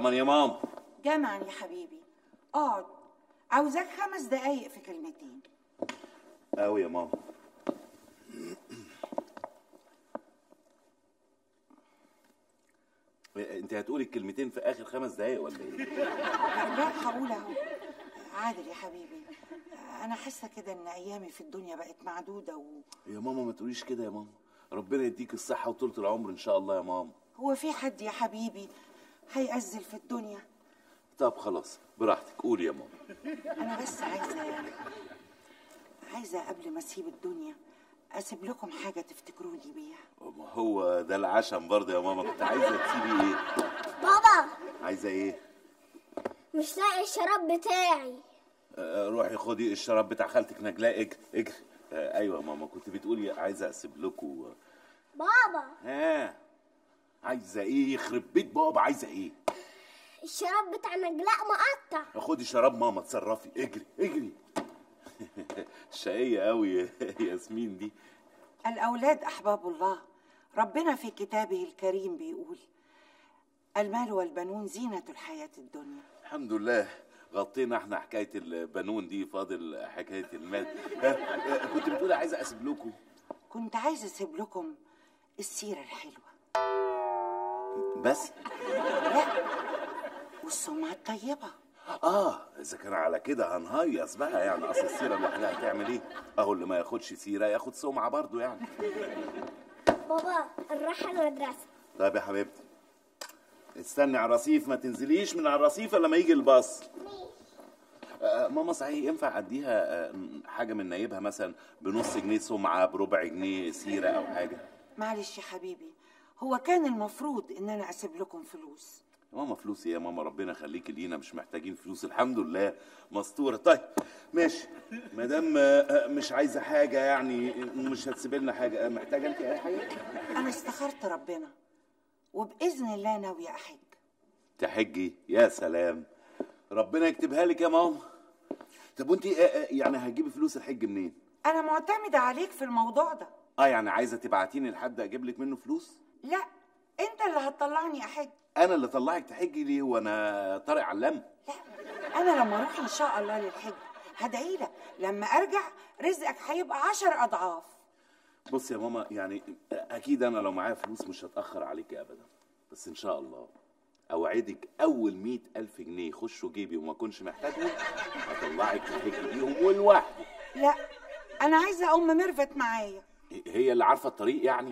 من يا ماما جمعا يا حبيبي اقعد عاوزاك خمس دقايق في كلمتين قوي يا ماما انت هتقولي الكلمتين في اخر خمس دقايق ولا ايه لا هقول اهو عادل يا حبيبي انا حاسه كده ان ايامي في الدنيا بقت معدوده و... يا ماما ما تقوليش كده يا ماما ربنا يديك الصحه وطولة العمر ان شاء الله يا ماما هو في حد يا حبيبي هيأزل في الدنيا طب خلاص براحتك قولي يا ماما انا بس عايزه عايزه قبل ما اسيب الدنيا اسيب لكم حاجه تفتكروني بيها ما هو ده العشم برضه يا ماما كنت عايزه تسيبي ايه بابا عايزه ايه مش لاقي الشراب بتاعي آه، روحي خدي الشراب بتاع خالتك نجلاء اجري اجري آه، ايوه يا ماما كنت بتقولي عايزه اسيب لكم بابا ها عايزه ايه يخرب بيت بابا عايزه ايه الشراب بتاع نجلاء مقطع خدي شراب ماما اتصرفي اجري اجري شقية قوي ياسمين دي الاولاد احباب الله ربنا في كتابه الكريم بيقول المال والبنون زينه الحياه الدنيا الحمد لله غطينا احنا حكايه البنون دي فاضل حكايه المال ها، آه، كنت بتقولي عايزه اسيب لكم كنت عايزه اسيب لكم السيره الحلوه بس لا والسمعه الطيبه اه اذا كان على كده هنهيص بقى يعني اصل السيره لوحدها هتعمل ايه اهو اللي ما ياخدش سيره ياخد سمعه برضه يعني بابا نروح المدرسة طيب يا حبيبتي استني على الرصيف ما تنزليش من على الرصيف الا لما يجي الباص آه، ماما صحيح ينفع اديها آه، حاجه من نايبها مثلا بنص جنيه سمعه بربع جنيه سيره او حاجه معلش يا حبيبي هو كان المفروض ان انا اسيب لكم فلوس يا ماما فلوس إيه يا ماما ربنا يخليكي لينا مش محتاجين فلوس الحمد لله مستوره طيب ماشي ما دام آه، مش عايزه حاجه يعني مش هتسيب لنا حاجه آه، محتاجه انت اي حاجه انا استخرت ربنا وباذن الله ناويه احج تحجي يا سلام ربنا يكتبها لك يا ماما طب وانت آه، آه، يعني هتجيبي فلوس الحج منين انا معتمده عليك في الموضوع ده اه يعني عايزه تبعتيني لحد اجيب لك منه فلوس لا انت اللي هتطلعني احج انا اللي طلعك تحجي ليه وانا طارق علام لا انا لما اروح ان شاء الله للحج هدعي لك لما ارجع رزقك هيبقى عشر اضعاف بص يا ماما يعني اكيد انا لو معايا فلوس مش هتاخر عليك ابدا بس ان شاء الله اوعدك اول مئة الف جنيه يخشوا جيبي وما اكونش محتاجهم هطلعك تحجي بيهم ولوحدي لا انا عايزه ام ميرفت معايا هي اللي عارفه الطريق يعني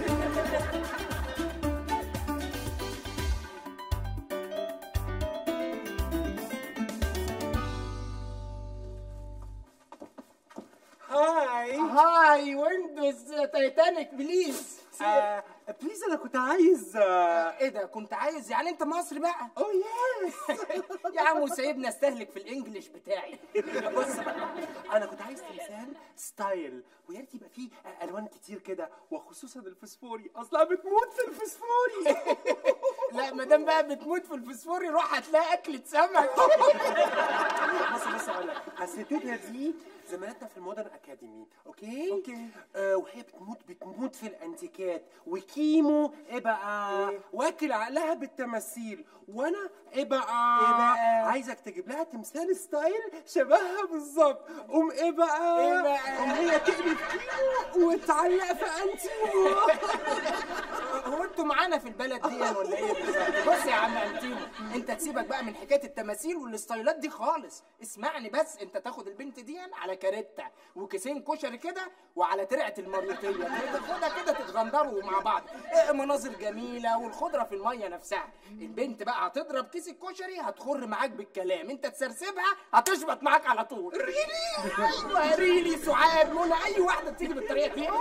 هاي هاي ويندوز تايتانيك بليز آه بليز انا كنت عايز آه ايه ده كنت عايز يعني انت مصري بقى اوه يس يا عم سيبني استهلك في الانجليش بتاعي بص بقى انا كنت عايز تمثال ستايل ويا ريت يبقى فيه آه، الوان كتير كده وخصوصا الفسفوري اصلها بتموت في الفسفوري لا ما دام بقى بتموت في الفسفوري روح هتلاقي اكلة سمك بص بص اقول لك الستوتة دي زميلتنا في المودرن اكاديمي اوكي أوكي. آه وهي بتموت بتموت في الانتيكات وكيمو ايه بقى إيه؟ واكل عقلها بالتماثيل وانا ايه بقى إيه بقى؟ عايزك تجيب لها تمثال ستايل شبهها بالظبط قوم ايه بقى إيه بقى؟ قوم هي تقلب كيمو وتعلق في انتيمو هو انتوا معانا في البلد دي ولا ايه بالظبط؟ بص يا عم انتيمو انت تسيبك بقى من حكايه التماثيل والستايلات دي خالص اسمعني بس انت تاخد البنت دي على كاريتا وكيسين كشري كده وعلى ترعه المريوطيه تاخدها كده تتغندروا مع بعض إيه مناظر جميله والخضره في الميه نفسها البنت بقى هتضرب كيس الكشري هتخر معاك بالكلام انت تسرسبها هتشبط معاك على طول ريلي ايوه ريلي سعاد منى اي واحده بتيجي بالطريقه دي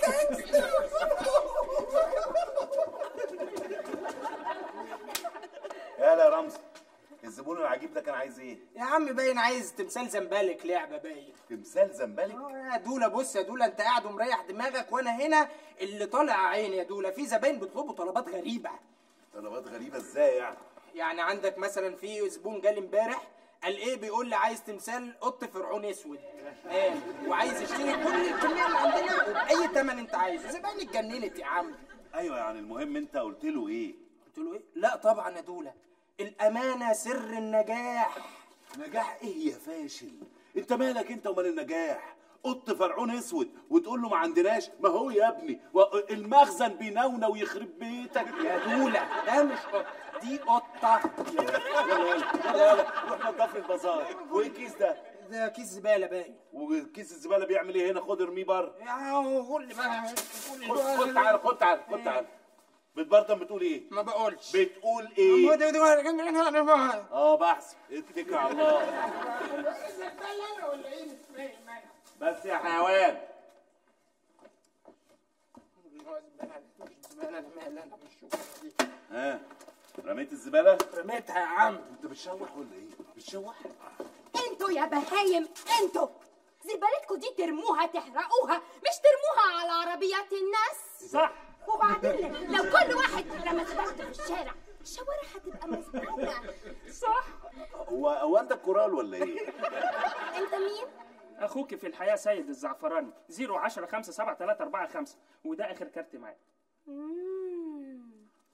يلا يا رمزي الزبون العجيب ده كان عايز ايه يا عم باين عايز تمثال زنبلك لعبه باين تمثال زنبلك اه يا دولا بص يا دولا انت قاعد ومريح دماغك وانا هنا اللي طالع عيني يا دولا في زباين بيطلبوا طلبات غريبه طلبات غريبه ازاي يعني يعني عندك مثلا في زبون جالي امبارح قال ايه بيقول لي عايز تمثال قط فرعون اسود ايه وعايز يشتري كل الكميه اللي عندنا وباي ثمن انت عايزه زباين اتجننت يا عم ايوه يعني المهم انت قلت له ايه قلت له ايه لا طبعا يا دولا الامانه سر النجاح نجاح ايه يا فاشل انت مالك انت ومال النجاح قط فرعون اسود وتقول له ما عندناش ما هو يا ابني و- المخزن بينونة ويخرب بيتك يا دوله ده مش قط دي قطه يلا يلا يلا يلا روح نضف البازار وايه الكيس ده ده كيس زباله باين وكيس الزباله بيعمل ايه هنا خد ارميه بره يا قول لي بقى قول لي خد بقى. خد تعالى خد تعالى خد تعالى بتبرطم بتقول ايه ما بقولش بتقول ايه زباله اه بحسب اتكل على الله ولا ايه مش فاهم انا بس يا حيوان زباله انا مالي انا بالشغل دي ها رميت الزباله رميتها يا عم انت بتشوح ولا ايه بتشوح انتوا يا بهايم انتوا زبالتكوا دي ترموها تحرقوها مش ترموها على عربيات الناس صح وبعدين لو كل واحد رمى زبالته في الشارع الشوارع هتبقى مزبوطة صح هو هو انت كورال ولا ايه انت مين؟ اخوك في الحياه سيد الزعفراني 010 5 7 3 4 5 وده اخر كارت معايا مم.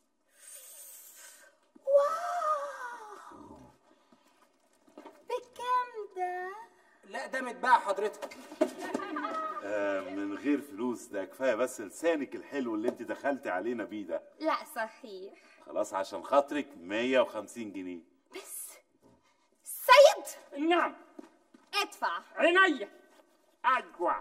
واو بكام ده؟ لا ده متباع حضرتك آه من غير فلوس ده كفايه بس لسانك الحلو اللي انت دخلت علينا بيه ده لا صحيح خلاص عشان خاطرك 150 جنيه بس سيد نعم ادفع عينيا اجوع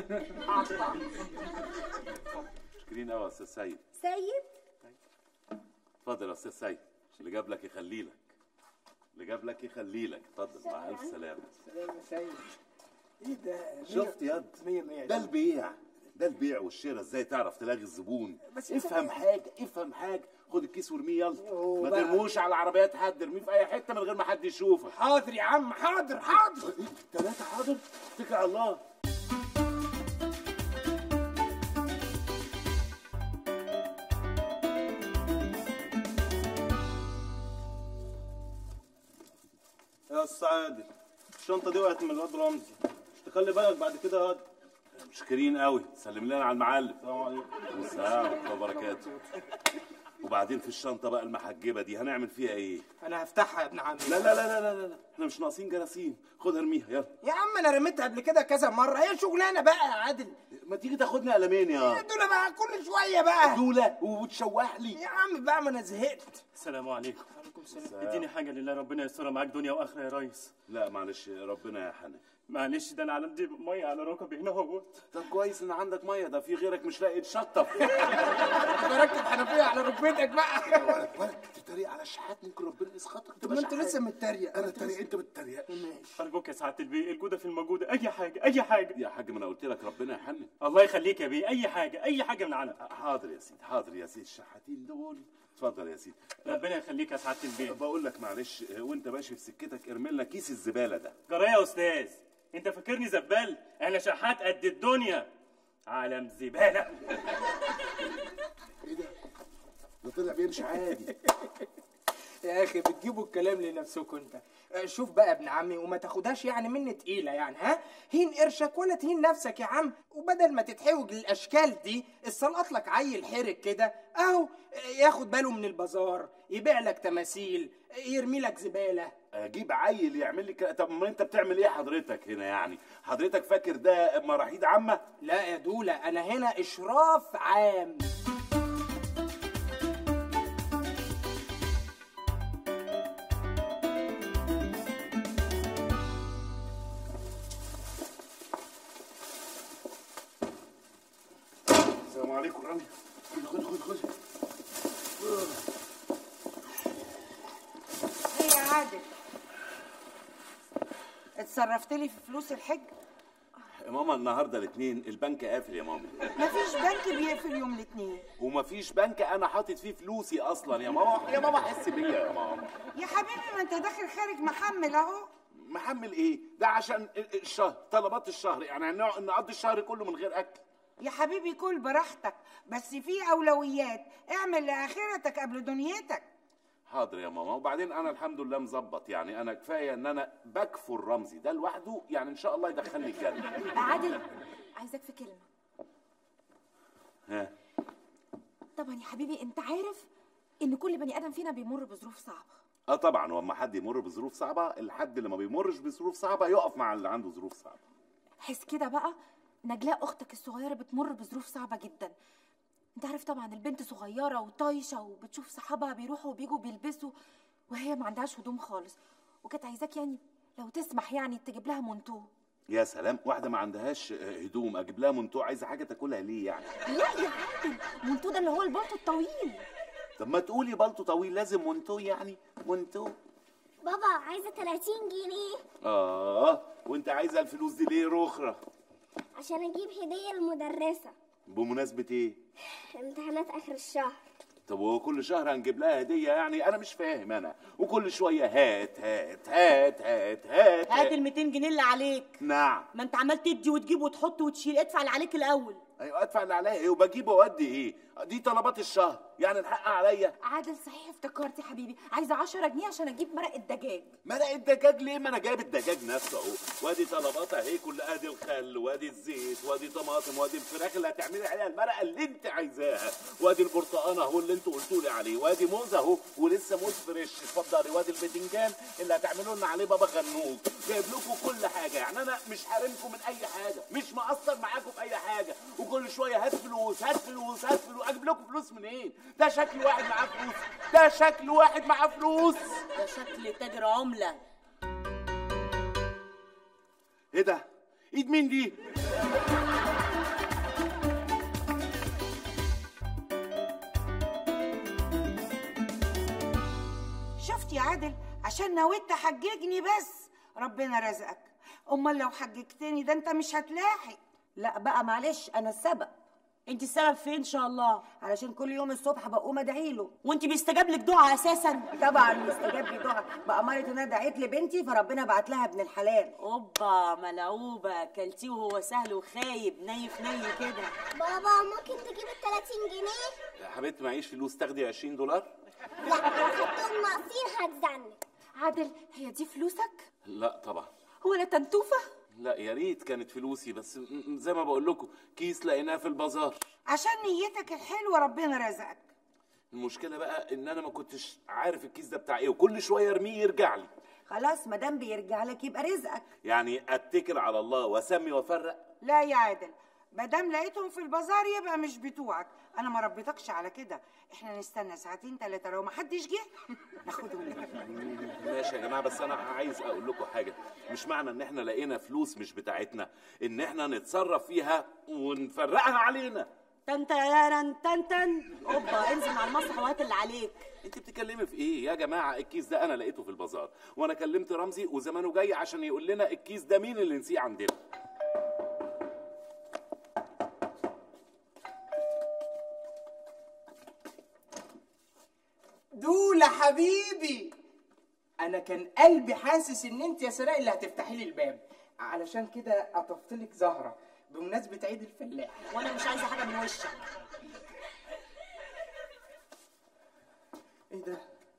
شكرين قوي يا استاذ سيد سيد اتفضل يا استاذ سيد اللي جاب لك يخلي لك اللي جاب لك يخلي لك اتفضل مع الف سلامه سلام يا سيد ايه ده شفت يد مية مية ده البيع ده البيع والشراء ازاي تعرف تلاغي الزبون بس افهم حاجه افهم حاجه خد الكيس وارميه يلا يوه ما بقى. ترموش على عربيات حد ارميه في اي حته من غير ما حد يشوفك حاضر يا عم حاضر حاضر ثلاثه حاضر اتكل على الله يا استاذ عادل الشنطه دي وقعت من الواد رمزي مش تخلي بالك بعد كده هاد مشكرين قوي سلم لنا على المعلم السلام عليكم والسلام ورحمه الله وبركاته وبعدين في الشنطه بقى المحجبه دي هنعمل فيها ايه انا هفتحها يا ابن عمي لا لا لا لا لا, لا. احنا مش ناقصين جراثيم خد ارميها يلا يا عم انا رميتها قبل كده كذا مره هي شغلانه بقى يا عادل ما تيجي تاخدني قلمين يا دول بقى كل شويه بقى دولة وتشوح لي يا عم بقى ما انا زهقت السلام عليكم اديني حاجه لله ربنا يسترها معاك دنيا واخره يا ريس لا معلش ربنا يا حنان معلش ده انا عندي ميه على ركبي هنا اهوت طب كويس ان عندك ميه ده في غيرك مش لاقي يتشطف بركب حنفيه على ركبتك بقى ولا تتريق على الشحات ممكن ربنا يسخطك طب ما انت لسه متريق انا اتريق انت بتتريق ارجوك يا سعاده البيه الجوده في الموجوده اي حاجه اي حاجه يا حاج ما انا قلت لك ربنا يحنن الله يخليك يا بيه اي حاجه اي حاجه من عندك حاضر يا سيدي حاضر يا سيدي الشحاتين دول اتفضل يا سيدي ربنا يخليك يا سعاده البيه بقول لك معلش وانت ماشي في سكتك ارمي لنا كيس الزباله ده جرى يا استاذ انت فاكرني زبال انا شحات قد الدنيا عالم زباله ايه ده ده طلع بيمشي عادي يا اخي بتجيبوا الكلام لنفسكم انت آه، شوف بقى يا ابن عمي وما تاخدهاش يعني مني تقيله يعني ها هين قرشك ولا تهين نفسك يا عم وبدل ما تتحوج للاشكال دي السلقط لك عيل حرك كده اهو آه، ياخد باله من البازار يبيع لك تماثيل آه، يرمي لك زباله اجيب عيل يعمل لي كده طب ما انت بتعمل ايه حضرتك هنا يعني حضرتك فاكر ده مراحيض عامه لا يا دولة أنا هنا إشراف عام السلام عليكم رامي خد خد خد خد ايه يا عادل اتصرفت لي في فلوس الحج يا ماما النهارده الاثنين البنك قافل يا ماما مفيش بنك بيقفل يوم الاثنين ومفيش بنك انا حاطط فيه فلوسي اصلا يا ماما يا ماما حس بيا يا ماما يا حبيبي ما انت داخل خارج محمل اهو محمل ايه ده عشان ال- الشهر طلبات الشهر يعني هنقعد- نقضي الشهر كله من غير اكل يا حبيبي كل براحتك بس في اولويات اعمل لاخرتك قبل دنيتك حاضر يا ماما وبعدين انا الحمد لله مظبط يعني انا كفايه ان انا بكفر رمزي ده لوحده يعني ان شاء الله يدخلني الجنه عادل عايزك في كلمة ها طبعا يا حبيبي انت عارف ان كل بني ادم فينا بيمر بظروف صعبة اه طبعا واما حد يمر بظروف صعبه الحد اللي ما بيمرش بظروف صعبه يقف مع اللي عنده ظروف صعبه حس كده بقى نجلاء اختك الصغيره بتمر بظروف صعبه جدا انت عارف طبعا البنت صغيره وطايشه وبتشوف صحابها بيروحوا وبيجوا بيلبسوا وهي ما عندهاش هدوم خالص وكانت عايزاك يعني لو تسمح يعني تجيب لها منتو يا سلام واحده ما عندهاش آه، هدوم اجيب لها منتوع عايزه حاجه تاكلها ليه يعني لا يا عادل منتو ده اللي هو البلطو الطويل طب ما تقولي بلطو طويل لازم منتو يعني منتو بابا عايزة 30 جنيه اه وانت عايزه الفلوس دي ليه رخره عشان اجيب هدية للمدرسة بمناسبه ايه امتحانات اخر الشهر طب هو كل شهر هنجيب لها هديه يعني انا مش فاهم انا وكل شويه هات هات هات هات هات, هات ال 200 جنيه اللي عليك نعم ما انت عمال تدي وتجيب وتحط وتشيل ادفع اللي عليك الاول ايوه ادفع اللي عليا ايه وبجيب واودي ايه دي طلبات الشهر يعني الحق عليا عادل صحيح افتكرت يا حبيبي عايزه 10 جنيه عشان اجيب مرق الدجاج مرق الدجاج ليه ما انا جايب الدجاج نفسه اهو وادي طلبات اهي كل ادي الخل وادي الزيت وادي طماطم وادي الفراخ اللي هتعملي عليها المرقه اللي انت عايزاها وادي البرتقان اهو اللي انتوا قلتوا لي عليه وادي موز اهو ولسه موز فريش اتفضلي وادي الباذنجان اللي هتعملوا لنا عليه بابا غنوج جايب لكم كل حاجه يعني انا مش حارمكم من اي حاجه مش مقصر معاكم في اي حاجه وكل شويه هات فلوس هات فلوس هات فلوس اجيب لكم فلوس منين ده شكل واحد معاه فلوس ده شكل واحد معاه فلوس ده شكل تاجر عمله ايه ده ايد مين دي شفت يا عادل عشان نويت تحججني بس ربنا رزقك امال لو حججتني ده انت مش هتلاحق لا بقى معلش انا السبب انت السبب فين ان شاء الله علشان كل يوم الصبح بقوم ادعي له وانت بيستجاب لك دعاء اساسا طبعا مستجاب لي دعاء بأمارة ان انا دعيت لبنتي فربنا بعت لها ابن الحلال اوبا ملعوبه كلتيه وهو سهل وخايب نايف ني كده بابا ممكن تجيب ال 30 جنيه يا حبيبتي معيش فلوس تاخدي 20 دولار لا لو خدتهم ناقصين هتزنق عادل هي دي فلوسك لا طبعا هو انا تنتوفه لا يا ريت كانت فلوسي بس م- م- زي ما بقول لكم كيس لقيناه في البازار عشان نيتك الحلوه ربنا رزقك المشكله بقى ان انا ما كنتش عارف الكيس ده بتاع ايه وكل شويه ارميه يرجع لي خلاص ما دام بيرجع لك يبقى رزقك يعني اتكل على الله واسمي وافرق لا يا عادل مادام لقيتهم في البازار يبقى مش بتوعك انا ما ربيتكش على كده احنا نستنى ساعتين ثلاثه لو ما حدش جه ناخدهم لك ماشي يا جماعه بس انا عايز اقول لكم حاجه مش معنى ان احنا لقينا فلوس مش بتاعتنا ان احنا نتصرف فيها ونفرقها علينا تن تن تن تن اوبا انزل على المسرح وهات اللي عليك انت بتتكلمي في ايه يا جماعه الكيس ده انا لقيته في البازار وانا كلمت رمزي وزمانه جاي عشان يقول لنا الكيس ده مين اللي نسيه عندنا دولة حبيبي انا كان قلبي حاسس ان انت يا سراء اللي هتفتحي لي الباب علشان كده قطفت لك زهره بمناسبه عيد الفلاح وانا مش عايزه حاجه من وشك ايه ده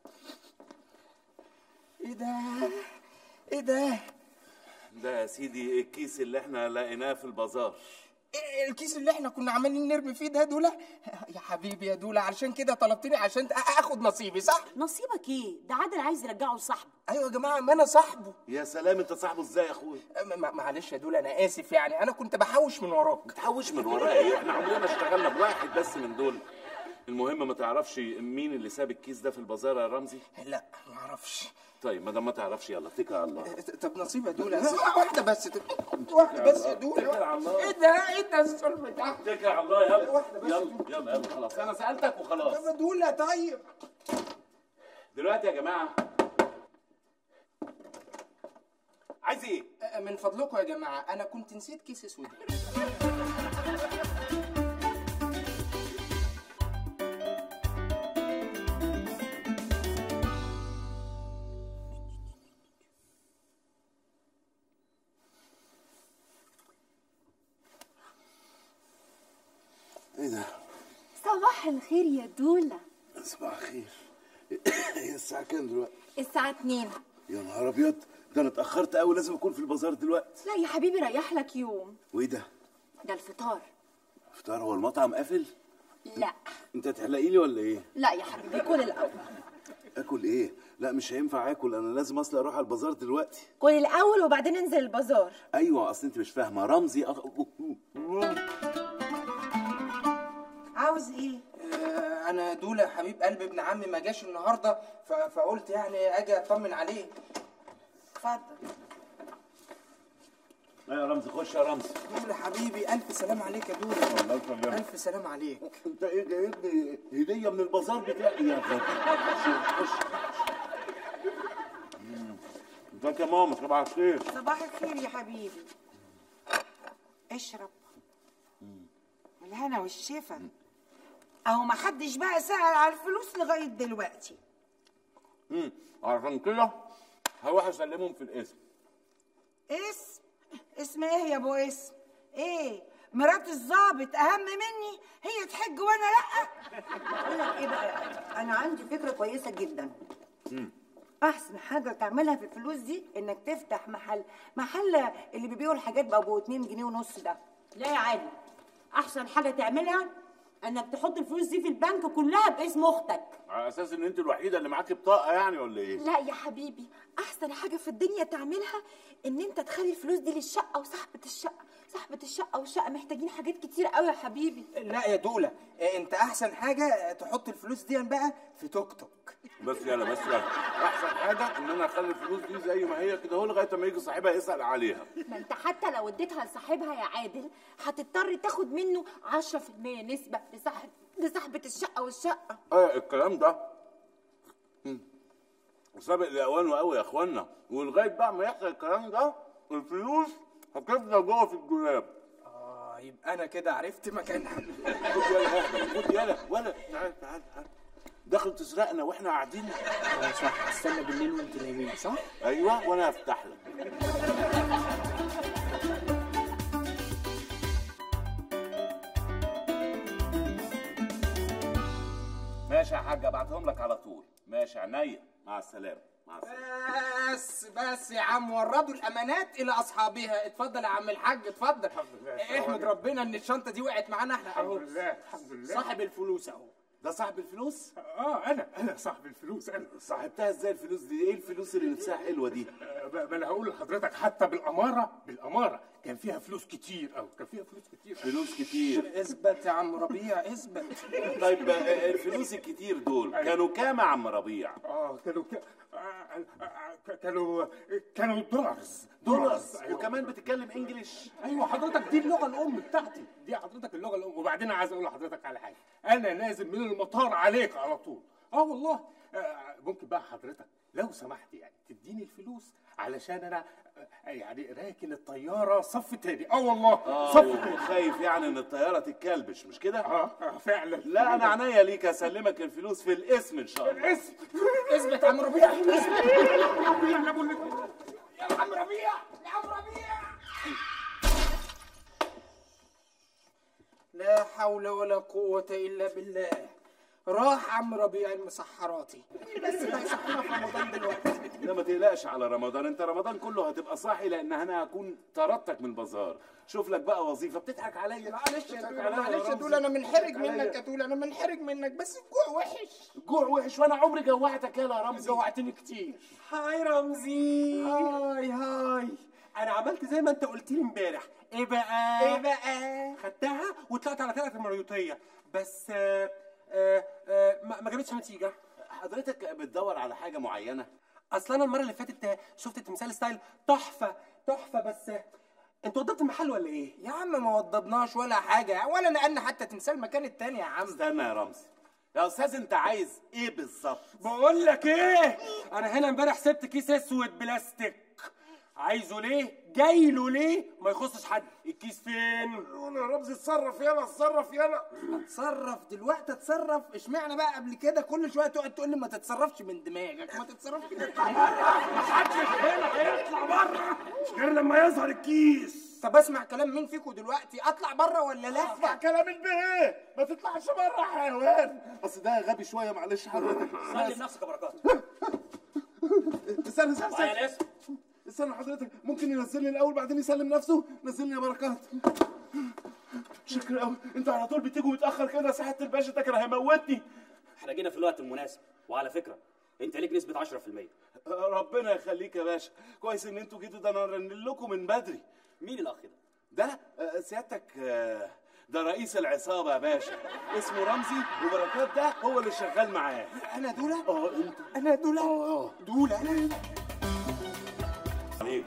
ايه ده ايه ده ده يا سيدي الكيس اللي احنا لقيناه في البازار إيه الكيس اللي احنا كنا عمالين نرمي فيه ده دولة يا حبيبي يا دولة علشان كده طلبتني عشان آ- اخد نصيبي صح نصيبك ايه ده عادل عايز يرجعه لصاحبه ايوه يا جماعه ما انا صاحبه يا سلام انت صاحبه ازاي يا اخويا م- م- معلش يا دولة انا اسف يعني انا كنت بحوش من وراك بتحوش من ورايا ايه احنا عمرنا اشتغلنا بواحد بس من دول المهم ما تعرفش مين اللي ساب الكيس ده في البازار يا رمزي لا ما اعرفش طيب ما دام ما تعرفش يلا اتكل على الله طب نصيب يا دولة واحدة بس واحدة بس يا اتكل دولة على الله ايه ده ايه ده الظلم ده اتكل على الله يلا يلا يلا يلا خلاص انا سالتك وخلاص طب يا دولة طيب دلوقتي يا جماعه عايز ايه آه، من فضلكم يا جماعة أنا كنت نسيت كيس أسود ايه ده صباح الخير يا دولة صباح الخير هي الساعه كام دلوقتي الساعة 2 يا نهار ابيض ده انا اتاخرت قوي لازم اكون في البازار دلوقتي لا يا حبيبي ريح لك يوم وايه ده ده الفطار فطار هو المطعم قافل لا انت تحلقي لي ولا ايه لا يا حبيبي كل الأول اكل ايه لا مش هينفع اكل انا لازم اصل اروح على البازار دلوقتي كل الاول وبعدين انزل البازار ايوه اصل انت مش فاهمه رمزي أخ... عاوز ايه آه، انا دولة حبيب قلب ابن عمي ما جاش النهارده ف- فقلت يعني اجي اطمن عليه اتفضل لا يا رمزي خش يا رمزي دولة حبيبي الف سلام عليك يا دولة الله يسلمك الف سلام عليك انت ايه جايب لي هديه من البازار بتاعي يا غبي خش خش مم. ازيك يا ماما صباح الخير صباح الخير يا حبيبي اشرب بالهنا والشفا اهو ما حدش بقى سأل على الفلوس لغاية دلوقتي امم عشان كده هروح اسلمهم في الاسم اسم اسم ايه يا ابو اسم ايه مرات الضابط اهم مني هي تحج وانا لا بقول لك ايه بقى انا عندي فكره كويسه جدا احسن حاجه تعملها في الفلوس دي انك تفتح محل محل اللي بيبيعوا الحاجات بابو 2 جنيه ونص ده لا يا عادل احسن حاجه تعملها انك تحط الفلوس دي في البنك كلها باسم اختك على اساس ان انت الوحيده اللي معاكي بطاقه يعني ولا ايه لا يا حبيبي احسن حاجه في الدنيا تعملها ان انت تخلي الفلوس دي للشقه وصاحبه الشقه صاحبه الشقه والشقه محتاجين حاجات كتير قوي يا حبيبي لا يا دولة آه، انت احسن حاجة تحط الفلوس دي بقى في توك توك بس يلا بس يلا احسن حاجه ان انا اخلي الفلوس دي زي ما هي كده اهو لغايه ما يجي صاحبها يسال عليها ما انت حتى لو اديتها لصاحبها يا عادل هتضطر تاخد منه 10% نسبه لصاحب لصاحبه الشقه والشقه اه الكلام ده مم. سابق لاوانه قوي يا اخوانا ولغايه بقى ما يحصل الكلام ده الفلوس هتفضل جوه في الدولاب اه يبقى انا كده عرفت مكانها خد يلا يا خد يلا ولا تعال تعال تعال داخل تسرقنا واحنا قاعدين اه صح استنى بالليل وانت نايمين صح؟ ايوه وانا هفتح لك ماشي يا حاج ابعتهم لك على طول ماشي عينيا مع السلامه مع السلامه بس بس يا عم وردوا الامانات الى اصحابها اتفضل يا عم الحاج اتفضل احمد ربنا ان الشنطه دي وقعت معانا احنا اهو الحمد لله الحمد لله صاحب الفلوس اهو ده صاحب الفلوس اه انا انا صاحب الفلوس انا صاحبتها ازاي الفلوس دي ايه الفلوس اللي نفسها حلوه دي آه، ب- بل هقول لحضرتك حتى بالاماره بالاماره كان فيها فلوس كتير قوي كان فيها فلوس كتير فلوس كتير اثبت يا عم ربيع اثبت طيب آه، الفلوس الكتير دول كانوا كام يا عم ربيع اه كانوا ك... آه، آه، آه، كانوا كانوا دولارز دولارز أيوة. وكمان بتتكلم انجليش ايوه حضرتك دي اللغه الام بتاعتي دي حضرتك اللغه الام وبعدين أنا عايز اقول لحضرتك على حاجه انا نازل من المطار عليك على طول اه والله آه ممكن بقى حضرتك لو سمحت يعني تديني الفلوس علشان انا آه، يعني راكن الطياره صف تاني اه والله اه صف تاني وخايف يعني ان الطياره تتكلبش مش كده اه آه، فعلا لا انا عينيا ليك اسلمك الفلوس في الاسم ان شاء الله اسم اثبت يا عم ربيع انا بقول لك يا عم ربيع يا عم ربيع لا حول ولا قوة إلا بالله راح عم ربيع المسحراتي بس ده يصحينا في رمضان دلوقتي لا ما تقلقش على رمضان انت رمضان كله هتبقى صاحي لان انا هكون طردتك من البازار شوف لك بقى وظيفه بتضحك عليا معلش يا بتضحك دول عليا معلش يا رمزي. دول انا منحرج بتضحك منك عليا. يا دول انا منحرج منك بس الجوع وحش جوع وحش وانا عمري جوعتك يا رمزي جوعتني كتير هاي رمزي هاي هاي انا عملت زي ما انت قلت لي امبارح ايه بقى ايه بقى خدتها وطلعت على ثلاث مريوطيه بس آه آه آه ما ما جابتش نتيجه حضرتك بتدور على حاجه معينه اصل انا المره اللي فاتت شفت تمثال ستايل تحفه تحفه بس انتوا وضبت المحل ولا ايه يا عم ما وضبناش ولا حاجة ولا نقلنا حتى تمثال مكان التاني يا عم استنى يا رمزي يا استاذ انت عايز ايه بالظبط بقول لك ايه انا هنا امبارح سبت كيس اسود بلاستيك عايزه ليه جاي له ليه ما يخصش حد الكيس فين يا رمزي اتصرف يلا اتصرف يلا اتصرف دلوقتي اتصرف اشمعنى بقى قبل كده كل شويه تقعد تقول لي ما تتصرفش من دماغك ما تتصرفش من محدش هنا هيطلع بره غير لما يظهر الكيس طب اسمع كلام مين فيكم دلوقتي اطلع بره ولا لا كلام البيه ما تطلعش بره يا حيوان اصل ده غبي شويه معلش حضرتك سلم نفسك يا بركات استنى استنى معايا استنى الاسم استنى حضرتك ممكن ينزلني الاول بعدين يسلم نفسه نزلني يا بركات شكرا قوي انتوا على طول بتيجوا متاخر كده ساعه الباشا ده كان هيموتني احنا جينا في الوقت المناسب وعلى فكره انت ليك نسبه 10% ربنا يخليك يا باشا كويس ان انتوا جيتوا ده انا رن لكم من بدري مين الاخ ده ده آه، سيادتك آه، ده رئيس العصابه يا باشا اسمه رمزي وبركات ده هو اللي شغال معاه انا دوله اه انت انا دوله اه دوله انا عليك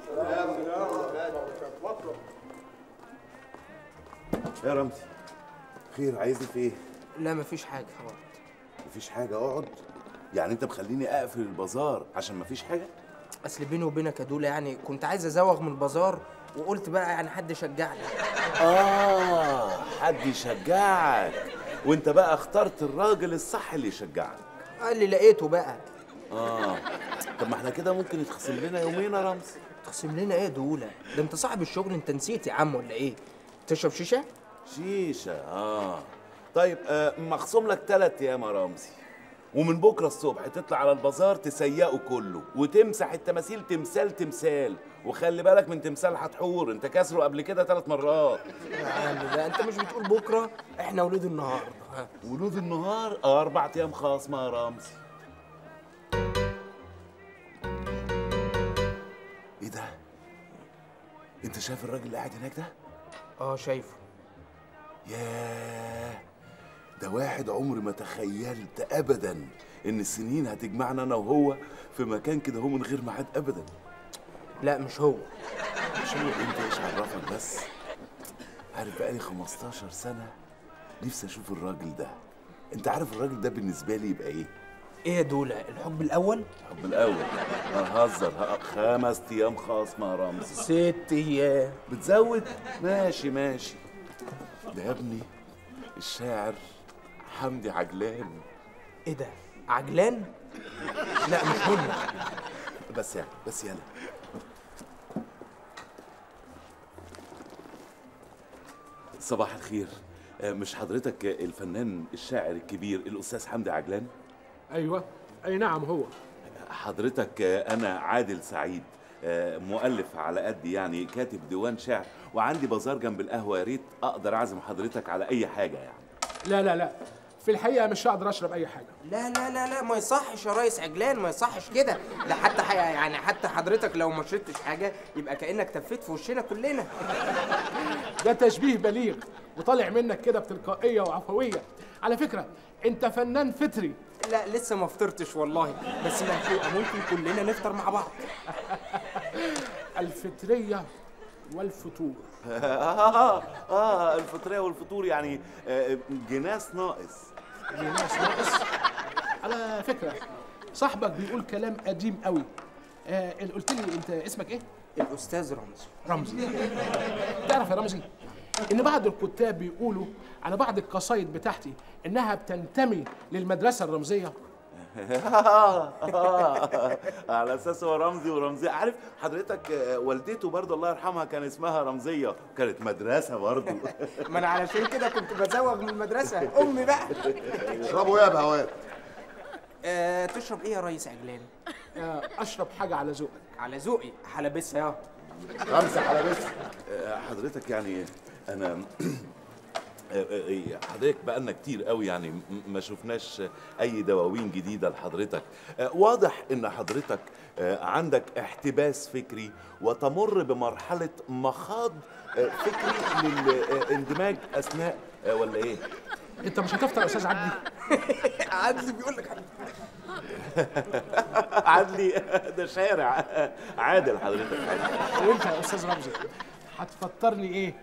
يا رمزي خير عايزني في ايه لا مفيش حاجه مفيش حاجه اقعد يعني انت مخليني اقفل البازار عشان مفيش حاجه اصل بيني وبينك يا دوله يعني كنت عايز ازوغ من البازار وقلت بقى يعني حد يشجعني اه حد يشجعك وانت بقى اخترت الراجل الصح اللي يشجعك قال لي لقيته بقى اه طب ما احنا كده ممكن يتخصم لنا يومين يا رمزي تقسم لنا ايه يا دوله ده انت صاحب الشغل انت نسيت يا عم ولا ايه تشرب شيشه شيشه اه طيب آه مخصوم لك ثلاث ايام يا رمزي ومن بكره الصبح تطلع على البازار تسيقه كله وتمسح التماثيل تمثال تمثال وخلي بالك من تمثال حتحور انت كسره قبل كده ثلاث مرات يا عم ده انت مش بتقول بكره احنا ولاد النهار ها. ولود النهار آه، اربع ايام خاصمه يا رمزي ايه ده انت شايف الراجل اللي قاعد هناك ده اه شايفه ياه ده واحد عمري ما تخيلت ابدا ان السنين هتجمعنا انا وهو في مكان كده هو من غير ميعاد ابدا لا مش هو مش هو انت ايش عرفك بس عارف بقالي 15 سنه نفسي اشوف الراجل ده انت عارف الراجل ده بالنسبه لي يبقى ايه ايه يا دوله الحب الاول الحب الاول هزر ه- خمس ايام خاصمه يا رمزي ست ايام بتزود ماشي ماشي ده يا ابني الشاعر حمدي عجلان ايه ده عجلان لا مش هم بس يعني بس يلا صباح الخير آه، مش حضرتك الفنان الشاعر الكبير الاستاذ حمدي عجلان ايوه اي نعم هو حضرتك آه، انا عادل سعيد آه، مؤلف على قد يعني كاتب ديوان شعر وعندي بازار جنب القهوه يا ريت اقدر اعزم حضرتك على اي حاجه يعني لا لا لا في الحقيقه مش هقدر اشرب اي حاجه لا لا لا لا ما يصحش يا ريس عجلان ما يصحش كده ده حتى حي... يعني حتى حضرتك لو ما شربتش حاجه يبقى كانك تفيت في وشنا كلنا ده تشبيه بليغ وطالع منك كده بتلقائيه وعفويه على فكره انت فنان فطري لا لسه ما فطرتش والله بس ملحوقه ممكن كلنا نفطر مع بعض الفطريه والفطور اه اه الفطريه والفطور يعني آه، جناس ناقص ناس ناقص على فكره صاحبك بيقول كلام قديم قوي آه اللي قلت لي انت اسمك ايه الاستاذ رمزي رمزي تعرف يا رمزي ان بعض الكتاب بيقولوا على بعض القصايد بتاعتي انها بتنتمي للمدرسه الرمزيه على اساس هو رمزي ورمزي عارف حضرتك آه، والدته برضه الله يرحمها كان اسمها رمزيه كانت مدرسه برضه ما انا علشان كده كنت بزوغ من المدرسه امي بقى اشربوا ايه يا بهوات آه تشرب ايه يا ريس عجلان آه اشرب حاجه على ذوقك على ذوقي حلبسها يا خمسه حلبس حضرتك يعني انا آه، آه، حضرتك بقالنا كتير قوي يعني م- ما شفناش اي دواوين جديده لحضرتك آه، واضح ان حضرتك آه، عندك احتباس فكري وتمر بمرحله مخاض آه، فكري للاندماج اثناء آه، ولا ايه انت مش هتفطر يا استاذ عدلي عدلي بيقول لك عدلي ده شارع عادل حضرتك عادل وانت يا استاذ رمزي هتفطرني ايه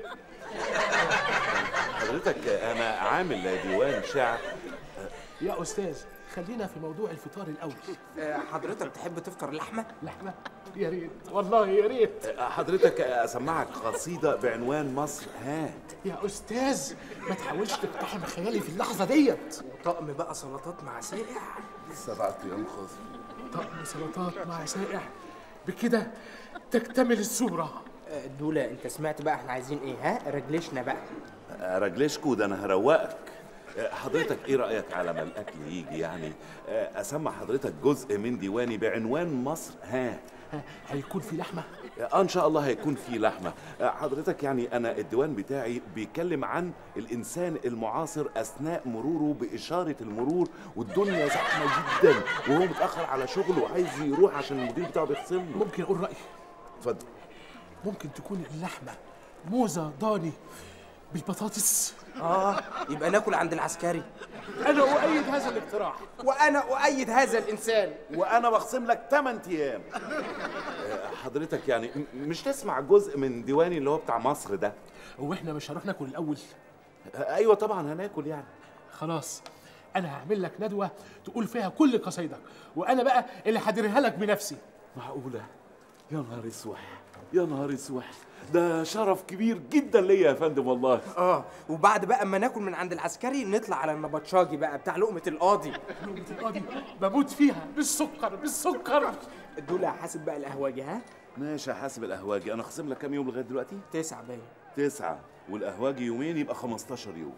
حضرتك انا عامل ديوان شعر يا استاذ خلينا في موضوع الفطار الاول آه حضرتك تحب تفطر لحمه لحمه يا ريت والله يا ريت حضرتك اسمعك قصيده بعنوان مصر ها يا استاذ ما تحاولش تقتحم خيالي في اللحظه ديت طقم بقى سلطات مع ساقع سبعة ايام خاص طقم سلطات مع سائح بكده تكتمل الصوره آه، دولة انت سمعت بقى احنا عايزين ايه ها رجلشنا بقى رجلشكو ده انا هروقك آه، حضرتك ايه رايك على ما الاكل يجي يعني آه، اسمع حضرتك جزء من ديواني بعنوان مصر ها هيكون في لحمه آه، ان شاء الله هيكون في لحمه آه، حضرتك يعني انا الديوان بتاعي بيتكلم عن الانسان المعاصر اثناء مروره باشاره المرور والدنيا زحمه جدا وهو متاخر على شغله وعايز يروح عشان المدير بتاعه بيخصم له ممكن اقول رايي اتفضل ممكن تكون اللحمه موزه ضاني بالبطاطس اه يبقى ناكل عند العسكري انا اؤيد هذا الاقتراح وانا اؤيد هذا الانسان وانا بخصم لك 8 ايام آه، حضرتك يعني م- مش تسمع جزء من ديواني اللي هو بتاع مصر ده هو احنا مش هنروح ناكل الاول آه، ايوه طبعا هناكل يعني خلاص انا هعمل لك ندوه تقول فيها كل قصايدك وانا بقى اللي هديرها لك بنفسي معقوله يا نهار اسوح يا نهار اسوح ده شرف كبير جدا ليا يا فندم والله اه وبعد بقى اما ناكل من عند العسكري نطلع على النبطشاجي بقى بتاع لقمه القاضي لقمه القاضي بموت فيها بالسكر بالسكر دول حاسب بقى القهواجي ها ماشي حاسب القهواجي انا خصم لك كام يوم لغايه دلوقتي تسعة باين تسعة والقهواجي يومين يبقى 15 يوم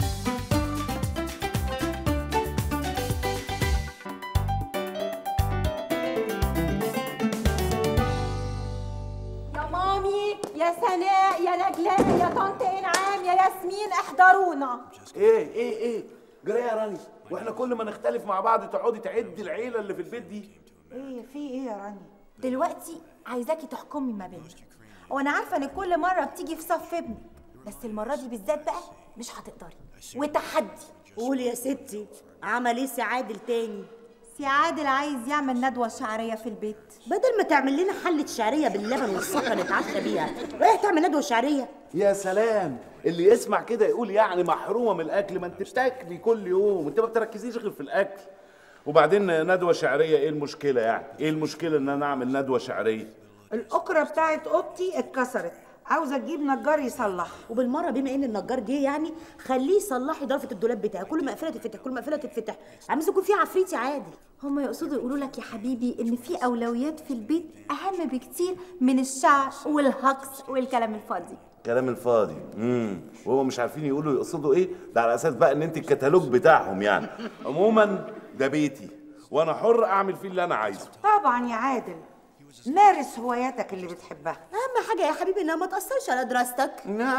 يا مامي يا سناء يا نجلاء يا طنط انعام يا ياسمين احضرونا ايه ايه ايه جري يا راني واحنا كل ما نختلف مع بعض تقعدي تعدي العيله اللي في البيت دي ايه في ايه يا راني دلوقتي عايزاكي تحكمي ما بيننا وانا عارفه ان كل مره بتيجي في صف ابنك بس المره دي بالذات بقى مش هتقدري وتحدي قولي يا ستي عمل ايه سي عادل تاني سي عادل عايز يعمل ندوه شعريه في البيت بدل ما تعمل لنا حلة شعرية باللبن والسكر نتعشى بيها رايح تعمل ندوة شعرية يا سلام اللي يسمع كده يقول يعني محرومه من الاكل ما انت بتاكلي كل يوم انت ما بتركزيش غير في الاكل وبعدين ندوه شعريه ايه المشكله يعني ايه المشكله ان انا اعمل ندوه شعريه الاكره بتاعت اوضتي اتكسرت عاوزه تجيب نجار يصلحها وبالمرة بما ان النجار جه يعني خليه يصلح لي ضرفة الدولاب بتاعي كل مقفلة تتفتح كل مقفلة تتفتح عايز يكون في عفريت يا عادل هما يقصدوا يقولوا لك يا حبيبي ان في اولويات في البيت اهم بكتير من الشعر والهقص والكلام الفاضي كلام الفاضي امم وهو مش عارفين يقولوا يقصدوا ايه ده على اساس بقى ان انت الكتالوج بتاعهم يعني عموما ده بيتي وانا حر اعمل فيه اللي انا عايزه طبعا يا عادل مارس هواياتك اللي بتحبها اهم حاجة يا حبيبي انها ما تأثرش على دراستك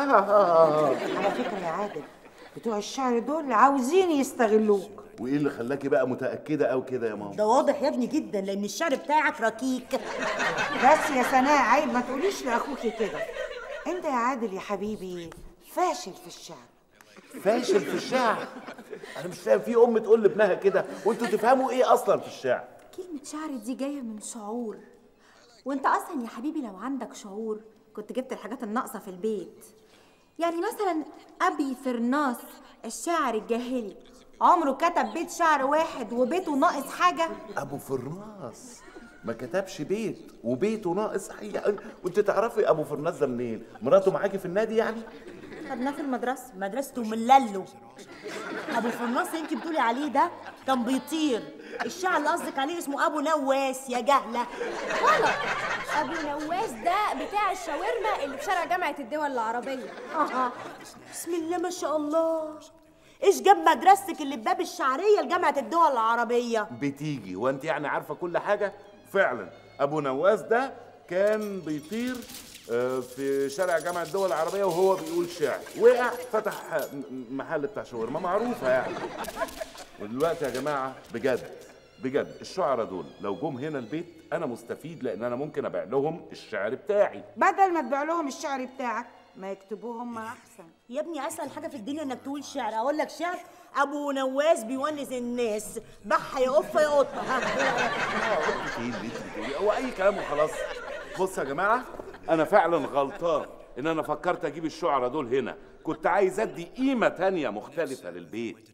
على فكره يا عادل بتوع الشعر دول عاوزين يستغلوك وايه اللي خلاكي بقى متاكده او كده يا ماما ده واضح يا ابني جدا لان الشعر بتاعك ركيك بس يا سناء عيب ما تقوليش لاخوكي كده انت يا عادل يا حبيبي فاشل في الشعر فاشل في الشعر انا مش فاهم في ام تقول لابنها كده وانتوا تفهموا ايه اصلا في الشعر كلمة شعر دي جاية من شعور وانت اصلا يا حبيبي لو عندك شعور كنت جبت الحاجات الناقصة في البيت يعني مثلا ابي فرناس الشاعر الجاهلي عمره كتب بيت شعر واحد وبيته ناقص حاجة ابو فرناس ما كتبش بيت وبيته ناقص حاجه وانت تعرفي ابو فرناس ده منين مراته معاكي في النادي يعني خدناه في المدرسة مدرسته من لالو ابو فرناس اللي انت بتقولي عليه ده كان بيطير الشاعر اللي قصدك عليه اسمه ابو نواس يا جهله غلط ابو نواس ده بتاع الشاورما اللي في شارع جامعه الدول العربيه اه بسم الله ما شاء الله ايش جاب مدرستك اللي بباب الشعريه لجامعه الدول العربيه بتيجي وانت يعني عارفه كل حاجه فعلا ابو نواس ده كان بيطير آه، في شارع جامعة الدول العربية وهو بيقول شعر وقع فتح آه، م- محل بتاع شاورما معروفة يعني ودلوقتي يا جماعة بجد بجد الشعراء دول لو جم هنا البيت أنا مستفيد لأن أنا ممكن أبيع لهم الشعر بتاعي بدل ما تبيع لهم الشعر بتاعك ما يكتبوه هم احسن يا ابني اسهل حاجه في الدنيا انك تقول شعر اقول لك شعر ابو نواس بيونس الناس بحه يا قفه يا قطه ها ايه اللي انت بتقوليه هو اي كلام وخلاص بص يا جماعه انا فعلا غلطان ان انا فكرت اجيب الشعراء دول هنا كنت عايز ادي قيمه تانية مختلفه للبيت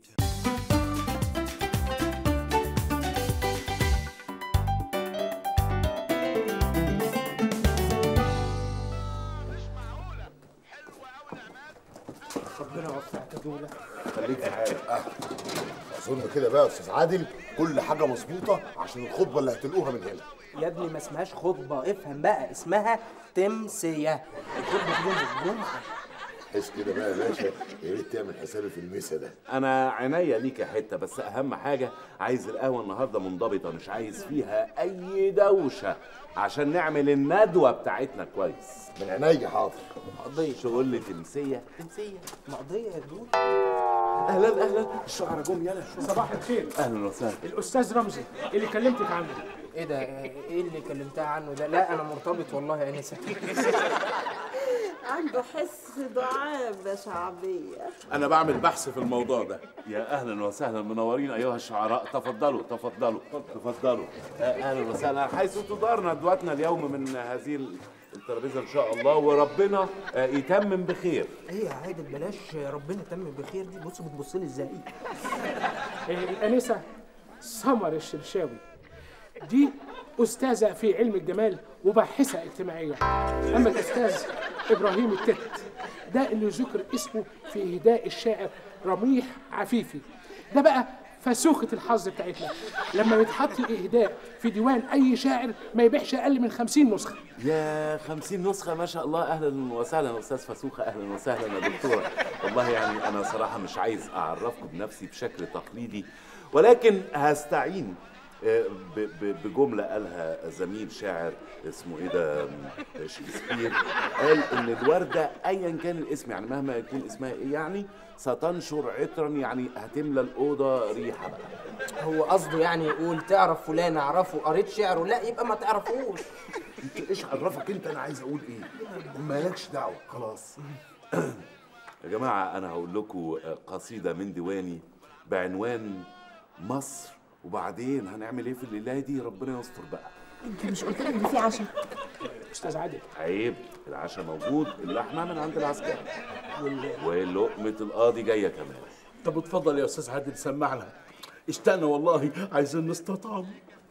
ربنا يوفقك يا دوله خليك في حالك اظن كده بقى يا استاذ عادل كل حاجه مظبوطه عشان الخطبه اللي هتلقوها من هنا يا ابني ما اسمهاش خطبه افهم بقى اسمها تمسيه الخطبه دي يوم الجمعه حس كده بقى يا باشا يا ريت تعمل حسابي في المسا ده انا عينيا ليك يا حته بس اهم حاجه عايز القهوه النهارده منضبطه مش عايز فيها اي دوشه عشان نعمل الندوه بتاعتنا كويس من عينيا حاضر قضيه شغل تمسيه تمسيه مقضيه يا دود اهلا اهلا الشعراء جم يلا صباح الخير اهلا وسهلا الاستاذ رمزي اللي كلمتك عنه ايه ده ايه اللي كلمتها عنه ده لا انا مرتبط والله يا انسه عنده حس دعابة شعبية انا بعمل بحث في الموضوع ده يا اهلا وسهلا منورين ايها الشعراء تفضلوا تفضلوا تفضلوا اهلا وسهلا حيث تدار ندوتنا اليوم من هذه الترابيزه ان شاء الله وربنا آه، يتمم بخير ايه يا عادل بلاش ربنا تم بخير دي بص بتبص لي ازاي إيه، الانسه سمر الشرشاوي دي استاذه في علم الجمال وباحثه اجتماعيه اما الاستاذ ابراهيم التت ده اللي ذكر اسمه في هداء الشاعر رميح عفيفي ده بقى فسوخة الحظ بتاعتنا لما يتحط إهداء في ديوان أي شاعر ما يبيعش أقل من خمسين نسخة يا خمسين نسخة ما شاء الله أهلا وسهلا أستاذ فسوخة أهلا وسهلا يا دكتور والله يعني أنا صراحة مش عايز أعرفكم بنفسي بشكل تقليدي ولكن هستعين آه، ب- ب- بجملة قالها زميل شاعر اسمه ايه ده م- شكسبير قال ان الوردة ايا كان الاسم يعني مهما يكون اسمها ايه يعني ستنشر عطرا يعني هتملى الأوضة ريحة بقى هو قصده يعني يقول تعرف فلان اعرفه قريت شعره لا يبقى ما تعرفوش انت ايش عرفك انت انا عايز اقول ايه مالكش دعوه خلاص يا جماعة أنا هقول لكم قصيدة من ديواني بعنوان مصر وبعدين هنعمل إيه في الليلة دي ربنا يستر بقى انت مش قلت لي ان في عشاء أستاذ عادل عيب العشاء موجود اللحمة من عند العسكري ولقمة القاضي جاية كمان طب اتفضل يا استاذ عادل سمعنا اشتقنا والله عايزين نستطعم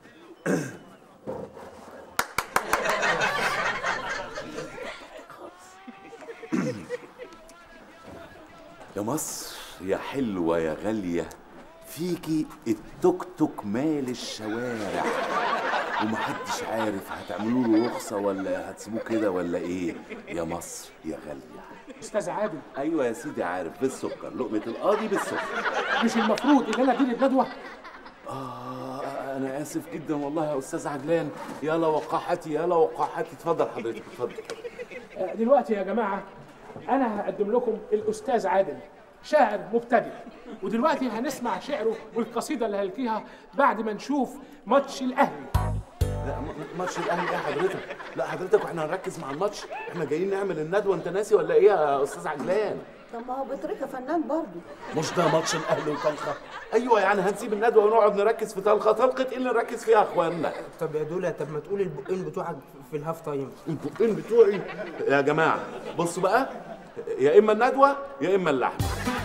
يا مصر يا حلوة يا غالية فيكي التوك توك مال الشوارع ومحدش عارف هتعملوا له رخصة ولا هتسيبوه كده ولا ايه يا مصر يا غالية أستاذ عادل ايوه يا سيدي عارف بالسكر لقمة القاضي بالسكر مش المفروض إن أنا أدير الندوة آه أنا آسف جدا والله يا أستاذ عجلان يلا وقاحتي يلا وقاحتي اتفضل حضرتك اتفضل آه، دلوقتي يا جماعة أنا هقدم لكم الأستاذ عادل شاعر مبتدئ ودلوقتي هنسمع شعره والقصيدة اللي هلقيها بعد ما نشوف ماتش الأهلي لا م- ماتش الاهلي ايه حضرتك؟ لا حضرتك واحنا هنركز مع الماتش احنا جايين نعمل الندوه انت ناسي ولا ايه يا استاذ عجلان؟ طب ما هو بطريقة فنان برضه مش ده ماتش الاهلي وطلخه ايوه يعني هنسيب الندوه ونقعد نركز في طلخه طلقه ايه اللي نركز فيها يا اخوانا؟ طب يا دولا طب ما تقول البقين بتوعك في الهاف تايم البقين بتوعي يا جماعه بصوا بقى يا اما الندوه يا اما اللحمه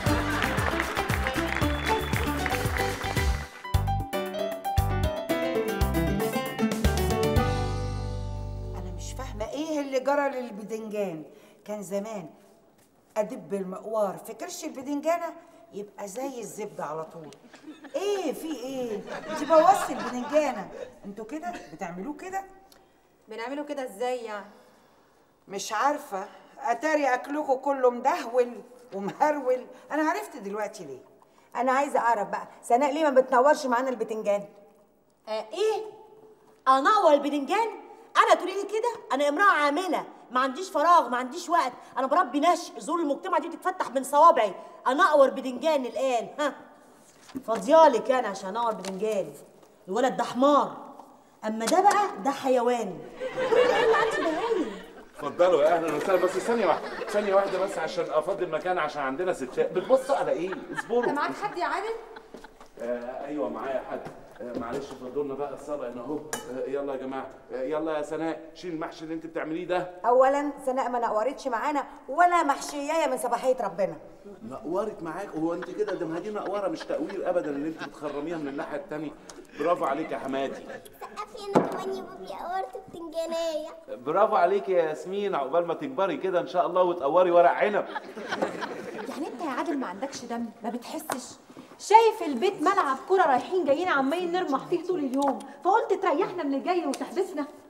انا مش فاهمه ايه اللي جرى للبدنجان كان زمان ادب المقوار في كرش البدنجانه يبقى زي الزبده على طول ايه في ايه انت بوظتي البدنجانه انتوا كده بتعملوه كده بنعمله كده ازاي يعني مش عارفه اتاري اكلكم كله مدهول ومهرول انا عرفت دلوقتي ليه انا عايزه اعرف بقى سناء ليه ما بتنورش معانا البتنجان آه ايه انور البدنجان انا تقولي لي كده انا امراه عامله ما عنديش فراغ ما عنديش وقت انا بربي نشء زور المجتمع دي بتتفتح من صوابعي انور بدنجان الان ها فاضيالك انا عشان انور بدنجان الولد ده حمار اما ده بقى ده حيوان اللي عندي بهايم اتفضلوا يا اهلا وسهلا بس ثانيه واحده ثانيه واحده بس عشان افضي المكان عشان عندنا ستات بتبصوا على ايه اصبروا انت معاك حد يا عادل؟ آه ايوه معايا حد آه معلش فضلنا بقى الصلاه هنا اهو آه يلا يا جماعه آه يلا يا سناء شيل المحشي اللي انت بتعمليه ده اولا سناء ما نقورتش معانا ولا محشيايه من صباحيه ربنا نقورت معاك هو انت كده ده ما دي نقوره مش تقوير ابدا اللي انت بتخرميها من الناحيه الثانيه برافو عليك يا حماتي سقفي انا كمان يا بابي قورت بتنجانية برافو عليك يا ياسمين عقبال ما تكبري كده ان شاء الله وتقوري ورق عنب يعني انت يا عادل ما عندكش دم ما بتحسش شايف البيت ملعب كرة رايحين جايين عمالين نرمح فيه طول اليوم فقلت تريحنا من الجاي وتحبسنا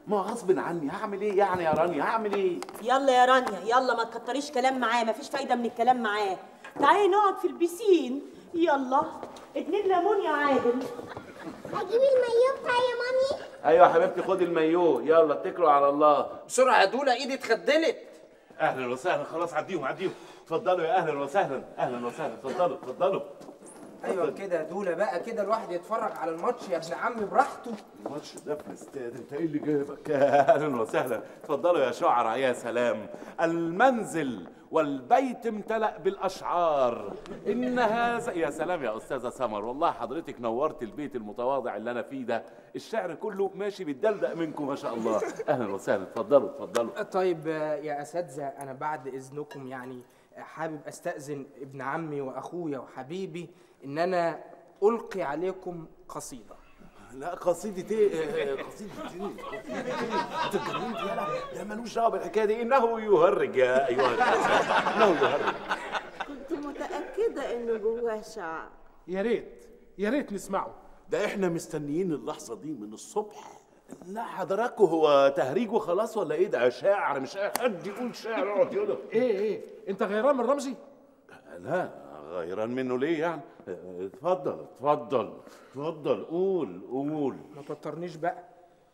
ما غصب عني هعمل ايه يعني يا رانيا هعمل ايه يلا يا رانيا يلا ما تكتريش كلام معاه مفيش فايده من الكلام معاه تعالي نقعد في البسين يلا اتنين ليمون يا عادل اجيب المايو بتاعي يا مامي ايوه يا حبيبتي خدي المايو يلا اتكلوا على الله بسرعه يا دولا ايدي اتخدلت اهلا وسهلا خلاص عديهم عديهم اتفضلوا يا اهلا وسهلا اهلا وسهلا اتفضلوا اتفضلوا ايوه كده يا دولا بقى كده الواحد يتفرج على الماتش يا ابن عمي براحته الماتش ده في الاستاد انت ايه اللي جايبك اهلا وسهلا اتفضلوا يا شعراء يا سلام المنزل والبيت امتلأ بالاشعار ان هذا يا سلام يا استاذه سمر والله حضرتك نورت البيت المتواضع اللي انا فيه ده الشعر كله ماشي بيتدلدق منكم ما شاء الله اهلا وسهلا اتفضلوا اتفضلوا طيب آه، يا اساتذه انا بعد اذنكم يعني حابب استاذن ابن عمي واخويا وحبيبي ان انا القي عليكم قصيده لا قصيدة ايه؟ قصيدة ايه؟ انت اتجننت يالا ده ملوش دعوة بالحكاية دي انه يهرج يا ايها الناس انه يهرج كنت متأكدة إنه جواه شعر يا ريت يا ريت نسمعه ده احنا مستنيين اللحظة دي من الصبح لا حضراتكم هو تهريج وخلاص ولا ايه ده شاعر مش اي حد يقول شعر يقعد يقول ايه ايه انت غيران من رمزي لا غيران منه ليه يعني اتفضل اتفضل اتفضل قول قول ما توترنيش بقى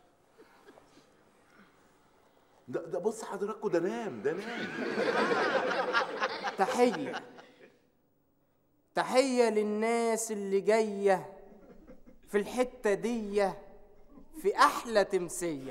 ده ده بص حضراتكم ده نام ده نام تحيه تحيه للناس اللي جايه في الحته دي في احلى تمسيه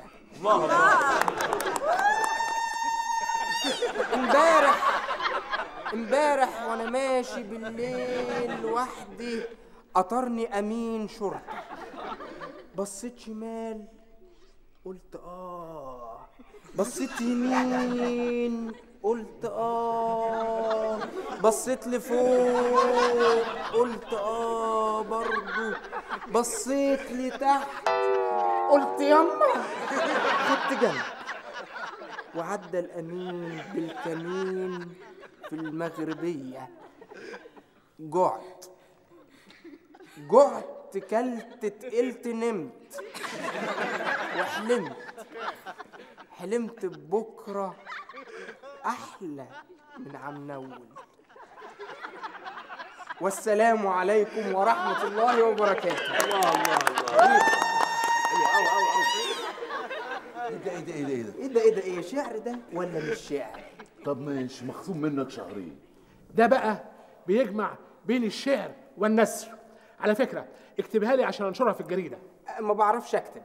امبارح امبارح وانا ماشي بالليل لوحدي قطرني امين شرطه بصيت شمال قلت اه بصيت يمين قلت اه بصيت لفوق قلت اه برضو بصيت لتحت قلت يما خدت جنب وعدى الامين بالكمين في المغربيه جعت جعت كلت تقلت نمت وحلمت حلمت ببكره احلى من عم نول والسلام عليكم ورحمه الله وبركاته الله الله الله ايه ده ايه ده ايه ده ايه ده ايه ده ايه ده ايه شعر ده ولا مش شعر طب ماشي مخصوم منك شهرين ده بقى بيجمع بين الشعر والنثر على فكره اكتبها لي عشان انشرها في الجريده ما بعرفش اكتب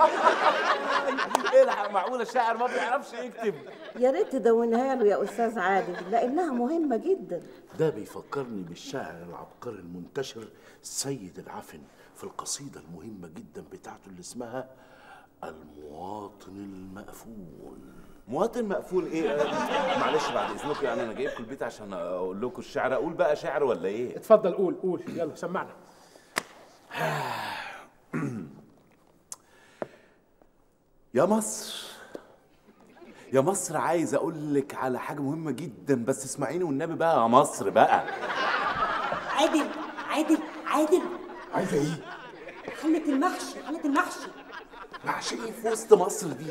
ايه ده معقولة الشاعر ما بيعرفش يكتب يا ريت تدونها له يا أستاذ عادل لأنها مهمة جدا ده بيفكرني بالشاعر العبقري المنتشر سيد العفن في القصيدة المهمة جدا بتاعته اللي اسمها المواطن المأفون مواطن مقفول ايه آه، معلش بعد اذنكم يعني انا جايبكم البيت عشان اقول لكم الشعر اقول بقى شعر ولا ايه اتفضل قول قول يلا سمعنا يا مصر يا مصر عايز اقول لك على حاجه مهمه جدا بس اسمعيني والنبي بقى يا مصر بقى عادل عادل عادل عايزه ايه حلة المحشي حلة المحشي محشي ايه في وسط مصر دي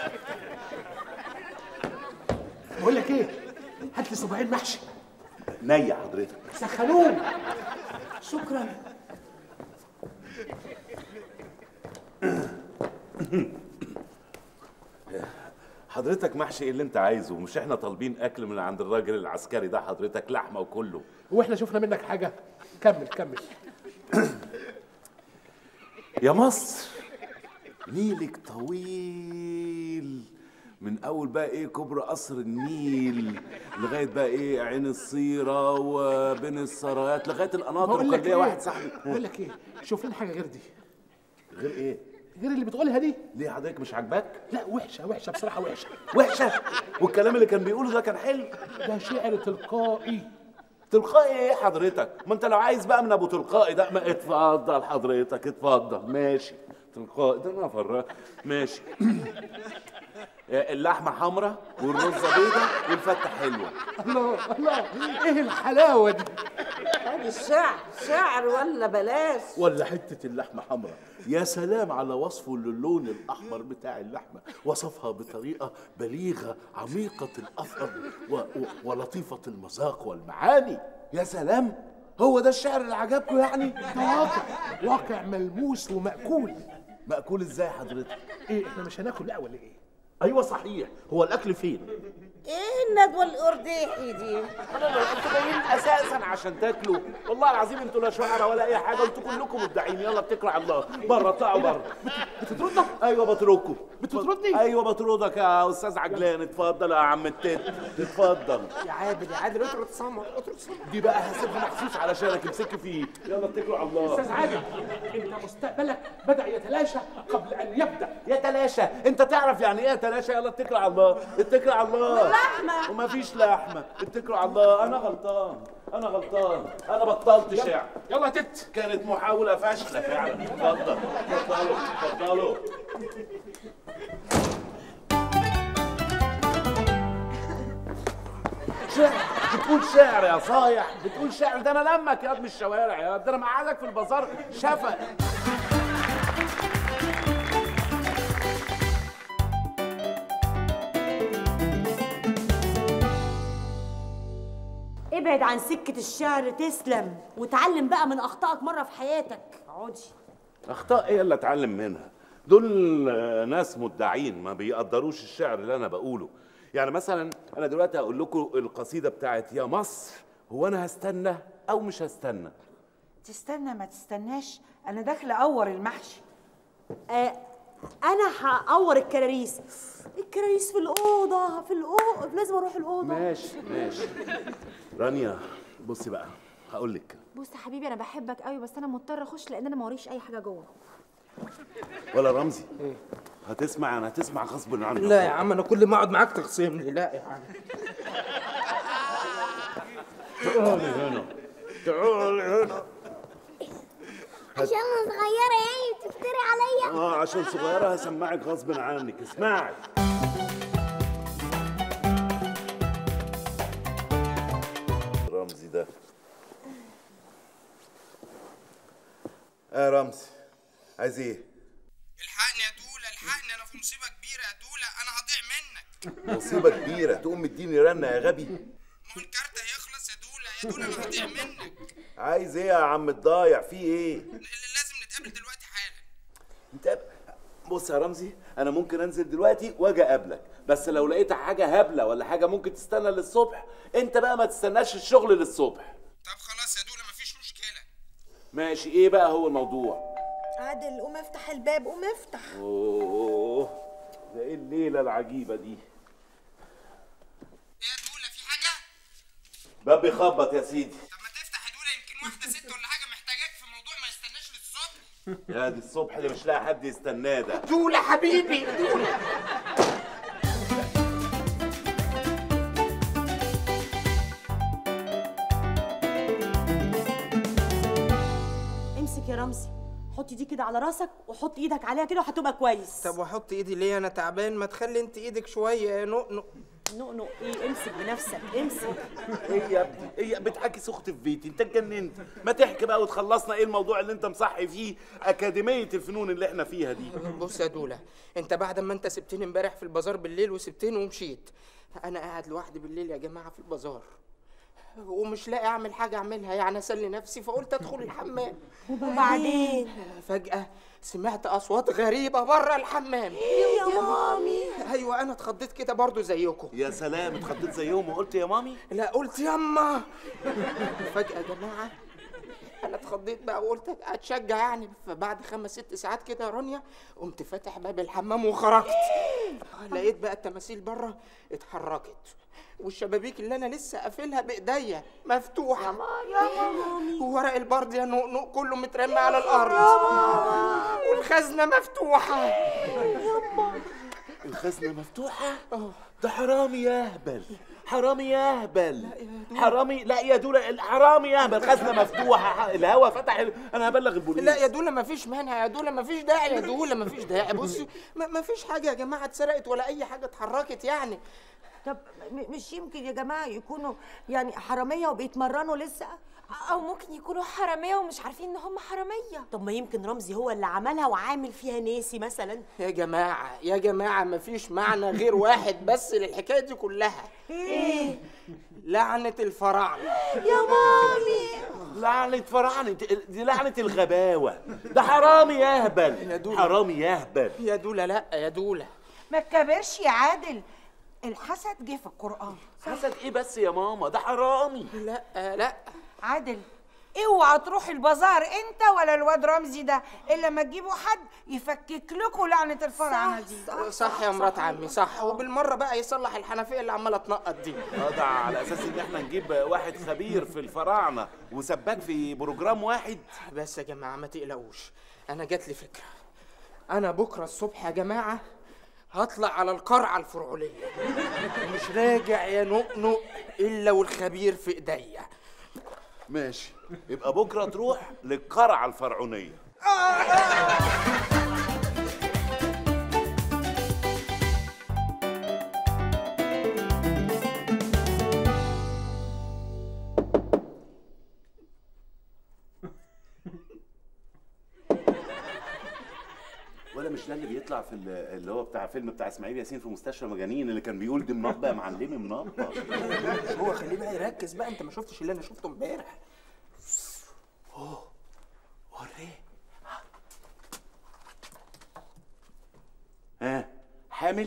بقول لك ايه هات لي صباعين محشي نية حضرتك سخنوه شكرا حضرتك محشي ايه اللي انت عايزه مش احنا طالبين اكل من عند الراجل العسكري ده حضرتك لحمه وكله واحنا شفنا منك حاجه كمل كمل يا مصر نيلك طويل من اول بقى ايه كوبري قصر النيل لغايه بقى ايه عين الصيره وبين السرايات لغايه القناطر بقول لك وكان ليا ايه واحد صاحبي بقول لك ايه شوف لنا حاجه غير دي غير ايه غير اللي بتقولها دي ليه حضرتك مش عاجباك لا وحشه وحشه بصراحه وحشه وحشه والكلام اللي كان بيقوله ده كان حلو ده شعر تلقائي تلقائي ايه حضرتك ما انت لو عايز بقى من ابو تلقائي ده ما اتفضل حضرتك اتفضل ماشي تلقائي ده انا فرق ماشي اللحمه حمراء والرزه بيضه والفته حلوه الله الله ايه الحلاوه دي ادي الشعر شعر ولا بلاش ولا حتة اللحمة حمراء يا سلام على وصفه للون الأحمر بتاع اللحمة وصفها بطريقة بليغة عميقة الأثر و... و... ولطيفة المذاق والمعاني يا سلام هو ده الشعر اللي عجبكم يعني ده واقع واقع ملموس ومأكول مأكول ازاي حضرتك ايه احنا مش هناكل لا ولا ايه أيوة صحيح هو الأكل فين؟ ايه الندوه الارداحي دي انتوا جايين اساسا عشان تاكلوا والله العظيم انتوا لا شعراء ولا اي حاجه انتوا كلكم مبدعين يلا اتكلوا على الله بره اطلعوا بره بتطردك ايوه بطردكم بتطردني ايوه بطردك يا استاذ عجلان اتفضل يا عم التت اتفضل يا عادل يا عادل اطرد سمر اطرد سمر دي بقى هسيبها مخصوص علشانك امسكي فيه يلا اتكلوا على الله استاذ عادل انت مستقبلك بدا يتلاشى قبل ان يبدا يتلاشى انت تعرف يعني ايه يتلاشى يلا اتكل على الله اتكل على الله لحمة. ومفيش لحمه اتكلوا على الله انا غلطان انا غلطان انا بطلت شعر يلا يا تت كانت محاوله فاشله فعلا اتفضل اتفضلوا اتفضلوا شعر بتقول شعر يا صايع بتقول شعر ده انا لمك يا من الشوارع يا ده انا مقعدك في البازار شفق ابعد عن سكة الشعر تسلم وتعلم بقى من أخطائك مرة في حياتك اقعدي اخطاء ايه اللي اتعلم منها دول آه، ناس مدعين ما بيقدروش الشعر اللي انا بقوله يعني مثلا انا دلوقتي هقول لكم القصيده بتاعت يا مصر هو انا هستنى او مش هستنى تستنى ما تستناش انا داخله اور المحشي آه أنا هقور الكراريس الكراريس في الأوضة في الأوضة لازم أروح الأوضة ماشي ماشي رانيا بصي بقى هقول لك بص يا حبيبي انا بحبك قوي بس انا مضطره اخش لان انا ما وريش اي حاجه جوه ولا رمزي هتسمع انا هتسمع غصب عنك لا يا عم انا كل ما اقعد معاك تخصمني لا يا عم تعالي هنا تعالي هنا عشان انا صغيره يعني بتفتري عليا اه عشان صغيره هسمعك غصب عنك اسمعي رمزي ده اه رمزي عايز ايه الحقني يا دولا الحقني انا في مصيبه كبيره يا دولا انا هضيع منك مصيبه كبيره تقوم مديني رنه يا غبي ما هو الكارت هيخلص يا دولا يا دولا انا هضيع منك عايز ايه يا عم الضايع في ايه لازم نتقابل دلوقتي حالا انت بص يا رمزي انا ممكن انزل دلوقتي واجي اقابلك بس لو لقيت حاجه هبله ولا حاجه ممكن تستنى للصبح انت بقى ما تستناش الشغل للصبح طب خلاص يا دولا مفيش مشكله ماشي ايه بقى هو الموضوع عادل قوم افتح الباب قوم افتح اوه ده ايه الليله العجيبه دي يا دولا في حاجه باب بيخبط يا سيدي طب ما تفتح يا دولا يمكن واحده ست ولا حاجه محتاجاك في موضوع ما يستناش للصبح يا دي الصبح اللي مش لاقي حد يستناه ده دولا حبيبي دولا امسك يا رمزي حط دي كده على راسك وحط ايدك عليها كده وهتبقى كويس طب واحط ايدي ليه انا تعبان ما تخلي انت ايدك شويه يا نقنق نقنق ايه امسك بنفسك امسك ايه يا ابني ايه بتحكي سخط في بيتي انت اتجننت ما تحكي بقى وتخلصنا ايه الموضوع اللي انت مصحي فيه اكاديميه الفنون اللي احنا فيها دي بص يا دولا انت بعد ما انت سبتني امبارح في البازار بالليل وسبتني ومشيت انا قاعد لوحدي بالليل يا جماعه في البازار ومش لاقي اعمل حاجه اعملها يعني اسلي نفسي فقلت ادخل الحمام وبعدين فجاه سمعت اصوات غريبه بره الحمام يا مامي ايوه انا اتخضيت كده برضو زيكم يا سلام اتخضيت زيهم وقلت يا مامي لا قلت يما فجاه يا جماعه انا اتخضيت بقى وقلت اتشجع يعني فبعد خمس ست ساعات كده يا رانيا قمت فاتح باب الحمام وخرجت لقيت بقى التماثيل بره اتحركت والشبابيك اللي انا لسه قافلها بايديا مفتوحه يا مامي وورق البرد يا نقنق كله مترمي على الارض والخزنه مفتوحه الخزنه مفتوحه ده حرامي يهبل حرامي يهبل حرامي لا يا دولة الحرامي يهبل خزنه مفتوحه الهوا فتح ال- انا هبلغ البوليس لا يا دولا مفيش مانع يا دولا مفيش داعي يا دولا مفيش داعي بصي م- مفيش حاجه يا جماعه اتسرقت ولا اي حاجه اتحركت يعني طب م- مش يمكن يا جماعه يكونوا يعني حراميه وبيتمرنوا لسه او ممكن يكونوا حراميه ومش عارفين ان هم حراميه طب ما يمكن رمزي هو اللي عملها وعامل فيها ناسي مثلا يا جماعة يا جماعة مفيش معنى غير واحد بس للحكاية دي كلها ايه لعنة الفراعنة يا مامي لعنة فراعنة دي لعنة الغباوة ده حرامي يهبل حرامي يهبل يا دولة لا يا دولة ما تكبرش يا عادل الحسد جه في القرآن حسد ايه بس يا ماما ده حرامي لا لا عادل اوعى تروح البازار انت ولا الواد رمزي ده الا لما تجيبوا حد يفكك لكم لعنه الفراعنه دي صح يا مرات عمي صح وبالمرة بقى يصلح الحنفية اللي عمالة تنقط دي اه ده على اساس ان احنا نجيب واحد خبير في الفراعنة وسباك في بروجرام واحد بس يا جماعة ما تقلقوش أنا جات لي فكرة أنا بكرة الصبح يا جماعة هطلع على القرعة الفرعونية ومش راجع يا نقنق إلا والخبير في إيديا ماشي يبقى بكرة تروح للقرعة الفرعونية ولا مش ده اللي بيطلع في ال- اللي هو بتاع فيلم بتاع اسماعيل ياسين في مستشفى مجانين اللي كان بيقول دي منبه يا معلمي منبه هو خليه بقى يركز بقى أنت ما شفتش اللي أنا شفته امبارح اوه وريه ها حامل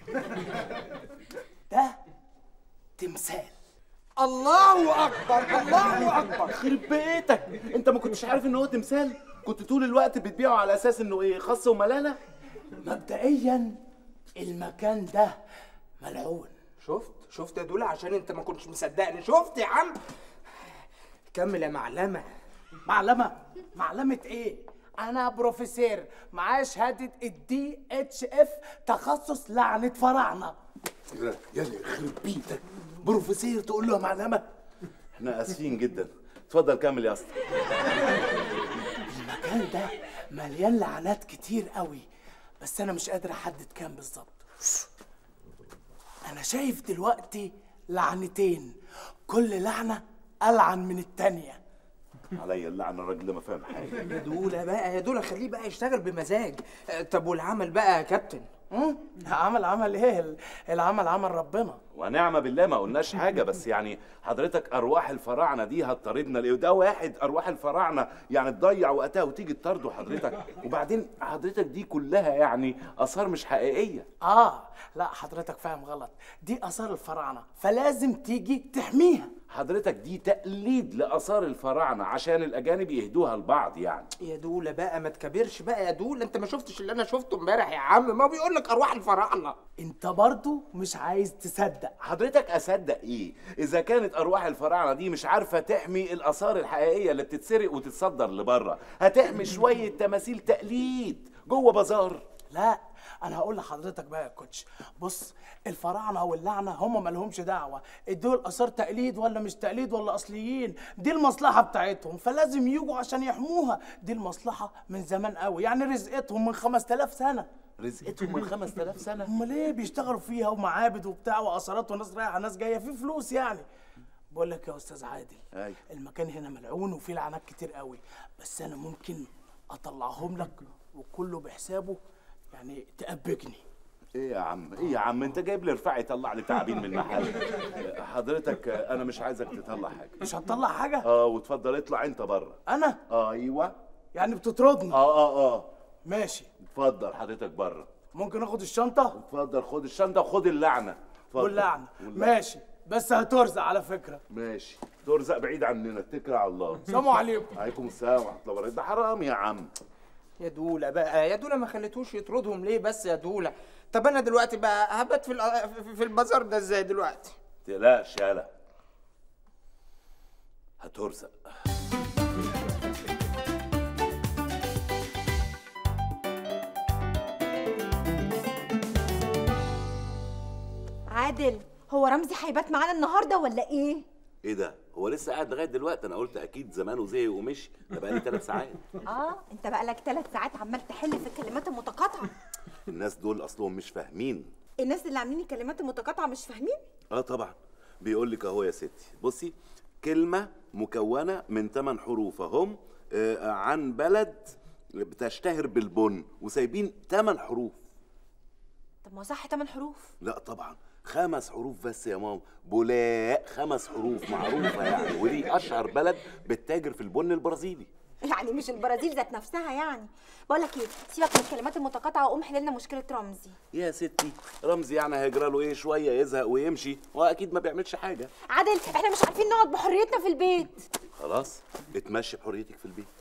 ده تمثال الله أكبر الله أكبر يخرب بيتك انت ما كنتش عارف ان هو تمثال كنت طول الوقت بتبيعه على اساس انه ايه خص وملانه مبدئيا المكان ده ملعون شفت شفت يا دولة عشان انت ما كنتش مصدقني شفت يا عم كمل يا معلمة معلمة معلمة ايه؟ أنا بروفيسور معايا شهادة الدي اتش اف تخصص لعنة فراعنة يلا يخرب بيتك بروفيسور تقول له يا معلمه احنا اسفين جدا اتفضل كمل يا اسطى المكان ده مليان لعنات كتير قوي بس أنا مش قادر أحدد كام بالظبط أنا شايف دلوقتي لعنتين كل لعنة ألعن من التانية عليا اللعنه الراجل ده ما فاهم حاجه يا دولة بقى يا دولة خليه بقى يشتغل بمزاج آه، طب والعمل بقى يا كابتن مم؟ عمل عمل ايه ال- العمل عمل ربنا ونعم بالله ما قلناش حاجه بس يعني حضرتك ارواح الفراعنه دي هتطاردنا ليه وده واحد ارواح الفراعنه يعني تضيع وقتها وتيجي تطارده حضرتك وبعدين حضرتك دي كلها يعني اثار مش حقيقيه اه لا حضرتك فاهم غلط دي اثار الفراعنه فلازم تيجي تحميها حضرتك دي تقليد لاثار الفراعنه عشان الاجانب يهدوها لبعض يعني يا دولة بقى ما تكبرش بقى يا دولة انت ما شفتش اللي انا شفته امبارح يا عم ما بيقول لك ارواح الفراعنة انت برضو مش عايز تصدق حضرتك اصدق ايه اذا كانت ارواح الفراعنه دي مش عارفه تحمي الاثار الحقيقيه اللي بتتسرق وتتصدر لبره هتحمي شويه تماثيل تقليد جوه بازار لا انا هقول لحضرتك بقى يا كوتش بص الفراعنه واللعنه هم مالهمش دعوه دول اثار تقليد ولا مش تقليد ولا اصليين دي المصلحه بتاعتهم فلازم يجوا عشان يحموها دي المصلحه من زمان قوي يعني رزقتهم من 5000 سنه رزقتهم من 5000 سنه امال ايه بيشتغلوا فيها ومعابد وبتاع واثارات وناس رايحه ناس جايه في فلوس يعني بقول لك يا استاذ عادل أيوة. المكان هنا ملعون وفيه لعنات كتير قوي بس انا ممكن اطلعهم لك وكله بحسابه يعني تأبجني ايه يا عم ايه يا عم انت جايب لي رفاعي يطلع لي تعابين من المحل حضرتك انا مش عايزك تطلع حاجه مش هتطلع حاجه اه وتفضل اطلع انت بره انا ايوه يعني بتطردني اه اه اه ماشي اتفضل حضرتك بره ممكن اخد الشنطه اتفضل خد الشنطه وخد اللعنه اتفضل. واللعنه واللعنة. ماشي بس هترزق على فكره ماشي ترزق بعيد عننا اتكل على الله سلام عليكم عليكم السلام ورحمه الله وبركاته ده حرام يا عم يا دولة بقى يا دولة ما خليتوش يطردهم ليه بس يا دولة طب انا دلوقتي بقى هبات في الأ- في- في البازار ده ازاي دلوقتي تقلقش يالا هترزق عادل هو رمزي هيبات معانا النهارده ولا ايه ايه ده هو لسه قاعد لغايه دلوقتي انا قلت اكيد زمانه زهق ومشي ده بقالي ثلاث ساعات اه انت بقى لك ثلاث ساعات عمال تحل في الكلمات المتقاطعه الناس دول اصلهم مش فاهمين الناس اللي عاملين الكلمات المتقاطعه مش فاهمين اه طبعا بيقول لك اهو يا ستي بصي كلمة مكونة من ثمان حروف هم آه، عن بلد بتشتهر بالبن وسايبين ثمان حروف طب ما هو صح تمن حروف لا طبعا خمس حروف بس يا ماما بولاق خمس حروف معروفة يعني ودي أشهر بلد بتتاجر في البن البرازيلي يعني مش البرازيل ذات نفسها يعني بقول لك ايه سيبك من الكلمات المتقاطعه وقوم حل لنا مشكله رمزي يا ستي رمزي يعني هيجرى له ايه شوية يزهق ويمشي واكيد ما بيعملش حاجة عادل احنا مش عارفين نقعد بحريتنا في البيت خلاص اتمشي بحريتك في البيت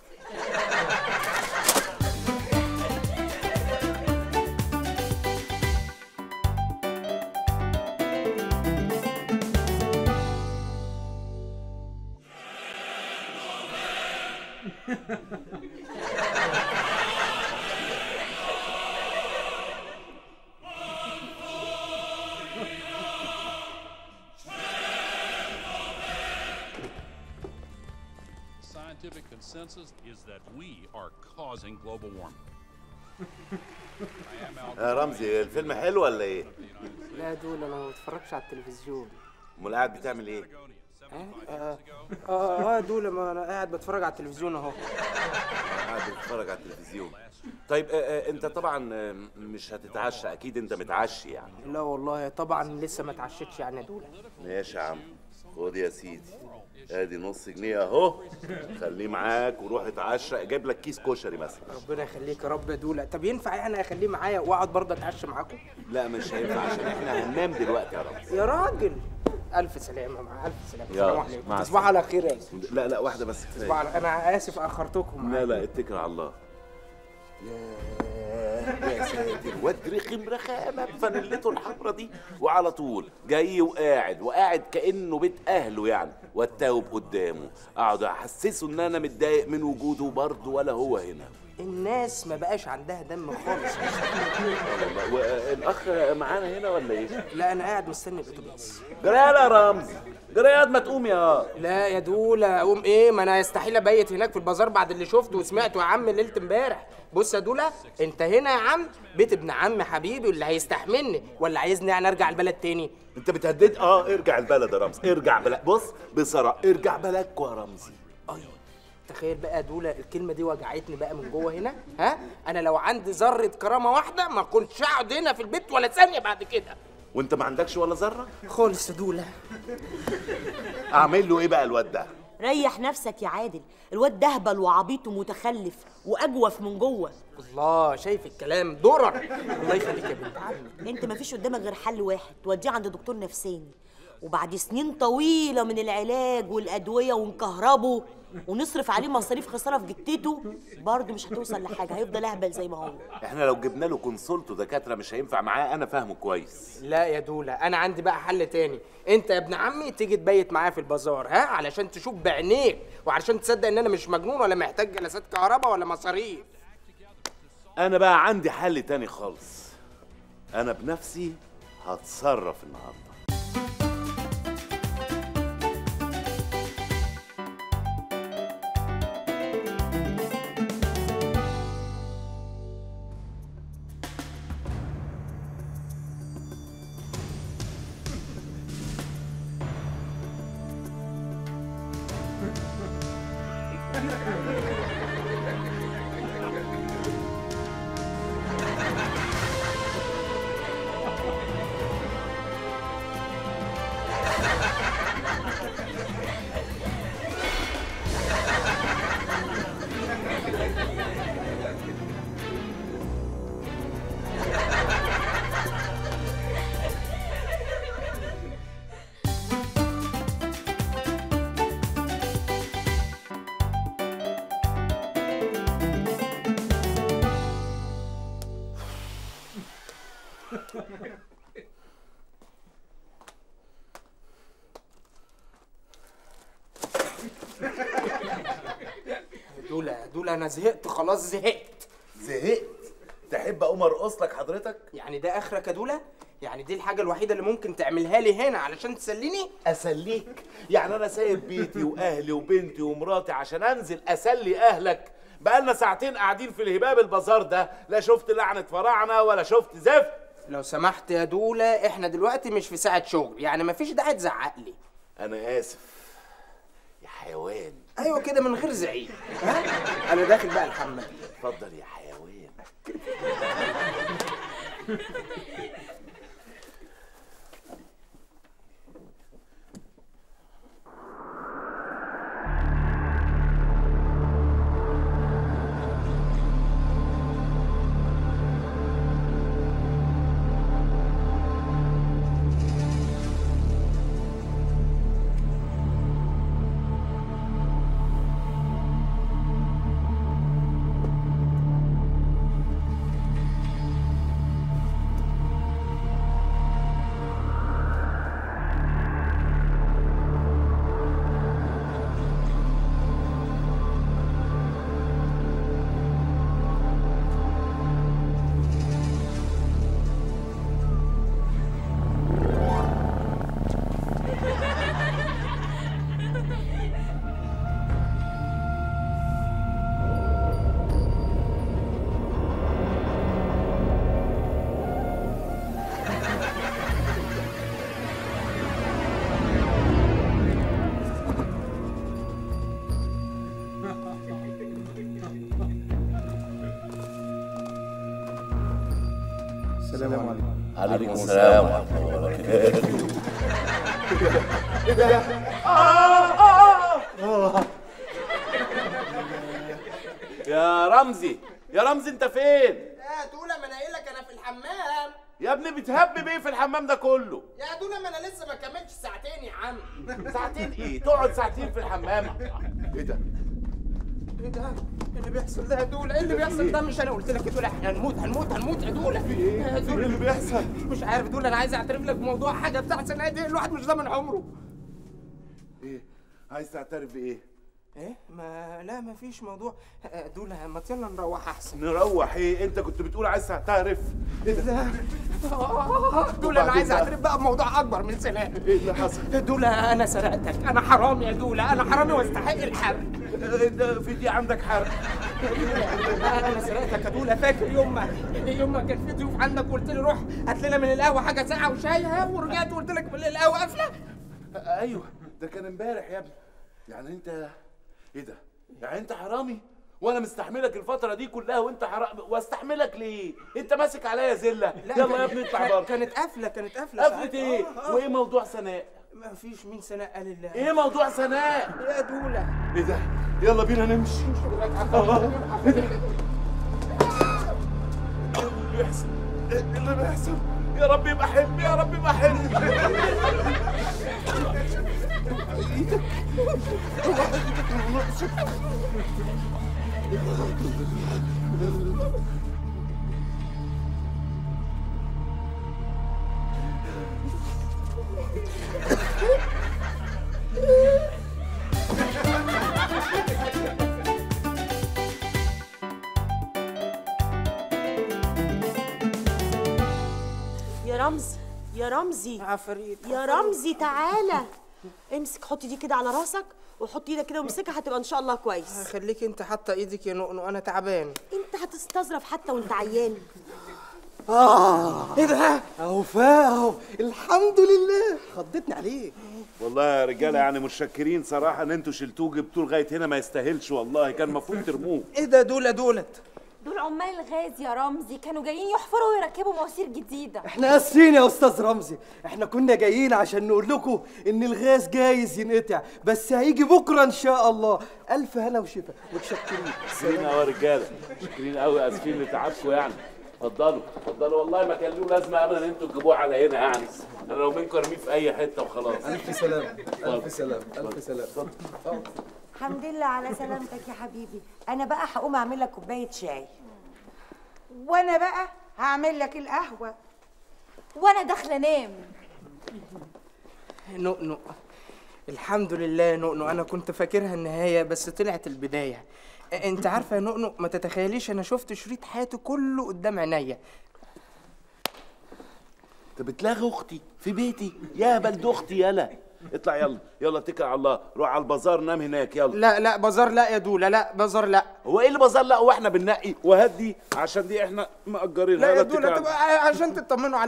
scientific consensus is that we are causing global warming. يا رمزي الفيلم حلو ولا ايه؟ لا دول انا ما بتفرجش على التلفزيون امال قاعد بتعمل ايه؟ اه اه, آه دول ما انا قاعد بتفرج على التلفزيون اهو قاعد بتتفرج على التلفزيون طيب آه، آه، انت طبعا آه، مش هتتعشى اكيد انت متعشي يعني لا والله طبعا لسه ما اتعشتش يعني يا دول ماشي يا عم خد يا سيدي ادي نص جنيه اهو خليه معاك وروح اتعشى اجيب لك كيس كشري مثلا ربنا يخليك يا رب يا دولا طب ينفع يعني اخليه معايا واقعد برضه اتعشى معاكم لا مش هينفع عشان احنا هننام دلوقتي يا رمزي يا راجل الف سلامه مع الف سلامه يلا، السلام عليكم مع تصبحوا على خير يا اسف لا لا واحده بس تصبحوا على انا اسف اخرتكم لا لا اتكل على الله يا ساتر واد رخم رخامه بفانيلته الحمرا دي وعلى طول جاي وقاعد وقاعد كانه بيت اهله يعني والتوب قدامه اقعد احسسه ان انا متضايق من وجوده برضه ولا هو هنا الناس ما بقاش عندها دم خالص والله والاخ معانا هنا ولا ايه؟ لا انا قاعد مستني الاتوبيس جريان يا رمزي جريان ما تقوم يا لا يا دولا اقوم ايه ما انا يستحيل ابيت هناك في البازار بعد اللي شفته وسمعته يا عم ليله امبارح بص يا دولا انت هنا يا عم بيت ابن عم حبيبي واللي هيستحملني ولا عايزني يعني ارجع البلد تاني انت بتهدد اه ارجع البلد يا رمزي ارجع بلد بص بصراحه ارجع بلدكوا يا رمزي تخيل بقى يا دولا الكلمه دي وجعتني بقى من جوه هنا ها انا لو عندي ذره كرامه واحده ما كنتش اقعد هنا في البيت ولا ثانيه بعد كده وانت ما عندكش ولا ذره خالص يا دولا اعمل له ايه بقى الواد ده ريح نفسك يا عادل الواد ده هبل وعبيط ومتخلف واجوف من جوه الله شايف الكلام درر الله يخليك يا بنت عمي انت مفيش قدامك غير حل واحد توديه عند دكتور نفساني وبعد سنين طويله من العلاج والادويه ونكهربه ونصرف عليه مصاريف خساره في جتته برضه مش هتوصل لحاجه هيفضل اهبل زي ما هو احنا لو جبنا له كونسولت ودكاتره مش هينفع معاه انا فاهمه كويس لا يا دولا انا عندي بقى حل تاني انت يا ابن عمي تيجي تبيت معايا في البازار ها علشان تشوف بعينيك وعلشان تصدق ان انا مش مجنون ولا محتاج جلسات كهرباء ولا مصاريف انا بقى عندي حل تاني خالص انا بنفسي هتصرف النهارده دولا دولا انا زهقت خلاص زهقت زهقت تحب اقوم ارقص لك حضرتك يعني ده اخرك يا دولا يعني دي الحاجه الوحيده اللي ممكن تعملها لي هنا علشان تسليني اسليك يعني انا سايب بيتي واهلي وبنتي ومراتي عشان انزل اسلي اهلك بقالنا ساعتين قاعدين في الهباب البازار ده لا شفت لعنه فراعنه ولا شفت زفت لو سمحت يا دولا احنا دلوقتي مش في ساعه شغل يعني مفيش داعي تزعق لي انا اسف حيوان ايوه كده من غير زعيق ها انا داخل بقى الحمام اتفضل يا حيوان السلام عليكم عليكم السلام ورحمه الله وبركاته ايه ده؟ آه آه آه يا رمزي يا رمزي انت فين يا دولا ما انا قايل لك انا في الحمام يا ابني بتهبب ايه في الحمام ده كله يا دولا ما انا لسه ما كملتش ساعتين يا عم ساعتين ايه تقعد ساعتين في الحمام ايه ده ايه ده؟ ايه اللي بيحصل ده يا دولا؟ ايه اللي بيحصل ده؟ مش انا قلت لك يا دولا احنا هنموت هنموت هنموت يا دولا في ايه؟ يا دولا اللي بيحصل؟ مش عارف دولا انا عايز اعترف لك بموضوع حاجه بتاع سنه دي الواحد مش ضامن عمره ايه عايز تعترف بايه ايه؟ ما لا ما فيش موضوع آه، دولا ما يلا نروح احسن نروح ايه انت كنت بتقول عايز تعترف ايه ده آه، دولا انا عايز وبعدين بقى؟ اعترف بقى بموضوع اكبر من سنه ايه اللي حصل دولا انا سرقتك انا حرامي يا دولا انا حرامي واستحق الحرق ده في دي عندك حرق انا سرقتك يا دولا فاكر يوم ما يوم ما كان في ضيوف عندك وقلت لي روح هات لنا من القهوه حاجه ساقعه وشاي ها ورجعت وقلت لك بالليل القهوه قافله ايوه ده كان امبارح يا ابني يعني انت ايه ده يعني انت حرامي وانا مستحملك الفتره دي كلها وانت حرامي واستحملك ليه انت ماسك عليا زله يلا يا ابني اطلع بره كانت قافله كانت قافله قفلت ايه وايه موضوع سناء ما فيش مين سناء قال الله ايه موضوع سناء يا دولا ايه ده يلا بينا نمشي الله ايه ده ايه اللي بيحصل ايه اللي بيحصل يا رب يبقى حلم يا رب يبقى حلم يا رمزي يا رمزي عفريت يا رمزي تعالى امسك حط دي كده على راسك وحط ايدك كده وامسكها هتبقى ان شاء الله كويس خليك انت حاطه ايدك يا نؤنو انا تعبان انت هتستظرف حتى وانت عيان اه ايه ده اهو فا اهو الحمد لله خضتني عليك والله يا رجاله يعني متشكرين صراحه ان انتوا شلتوه جبتوه لغايه هنا ما يستاهلش والله كان المفروض ترموه ايه ده دولا دولت دول عمال الغاز يا رمزي كانوا جايين يحفروا ويركبوا مواسير جديدة احنا اسفين يا استاذ رمزي احنا كنا جايين عشان نقول لكم ان الغاز جايز ينقطع بس هيجي بكره ان شاء الله الف هنا وشفا متشكرين متشكرين قوي يا رجاله متشكرين قوي اسفين لتعبكم يعني اتفضلوا اتفضلوا والله ما كان له لازمه ابدا ان انتوا تجيبوه على هنا يعني انا لو منكم ارميه في اي حته وخلاص الف سلام اتفضل. الف سلام الف سلام الحمد لله على سلامتك يا حبيبي انا بقى هقوم اعمل لك كوبايه شاي وانا بقى هعمل لك القهوه وانا داخله انام نؤنو الحمد لله يا نؤنو انا كنت فاكرها النهايه بس طلعت البدايه انت عارفه يا نؤنو ما تتخيليش انا شفت شريط حياتي كله قدام عينيا انت بتلاغي اختي في بيتي يا بلد اختي يلا اطلع يلا يلا اتكل على الله روح على البازار نام هناك يلا لا لا بازار لا يا دولا لا بازار لا هو ايه اللي بازار لا واحنا بننقي وهات دي عشان دي احنا مأجرينها لا يا يلا اتكل دولا على- تبقى عشان تطمنوا على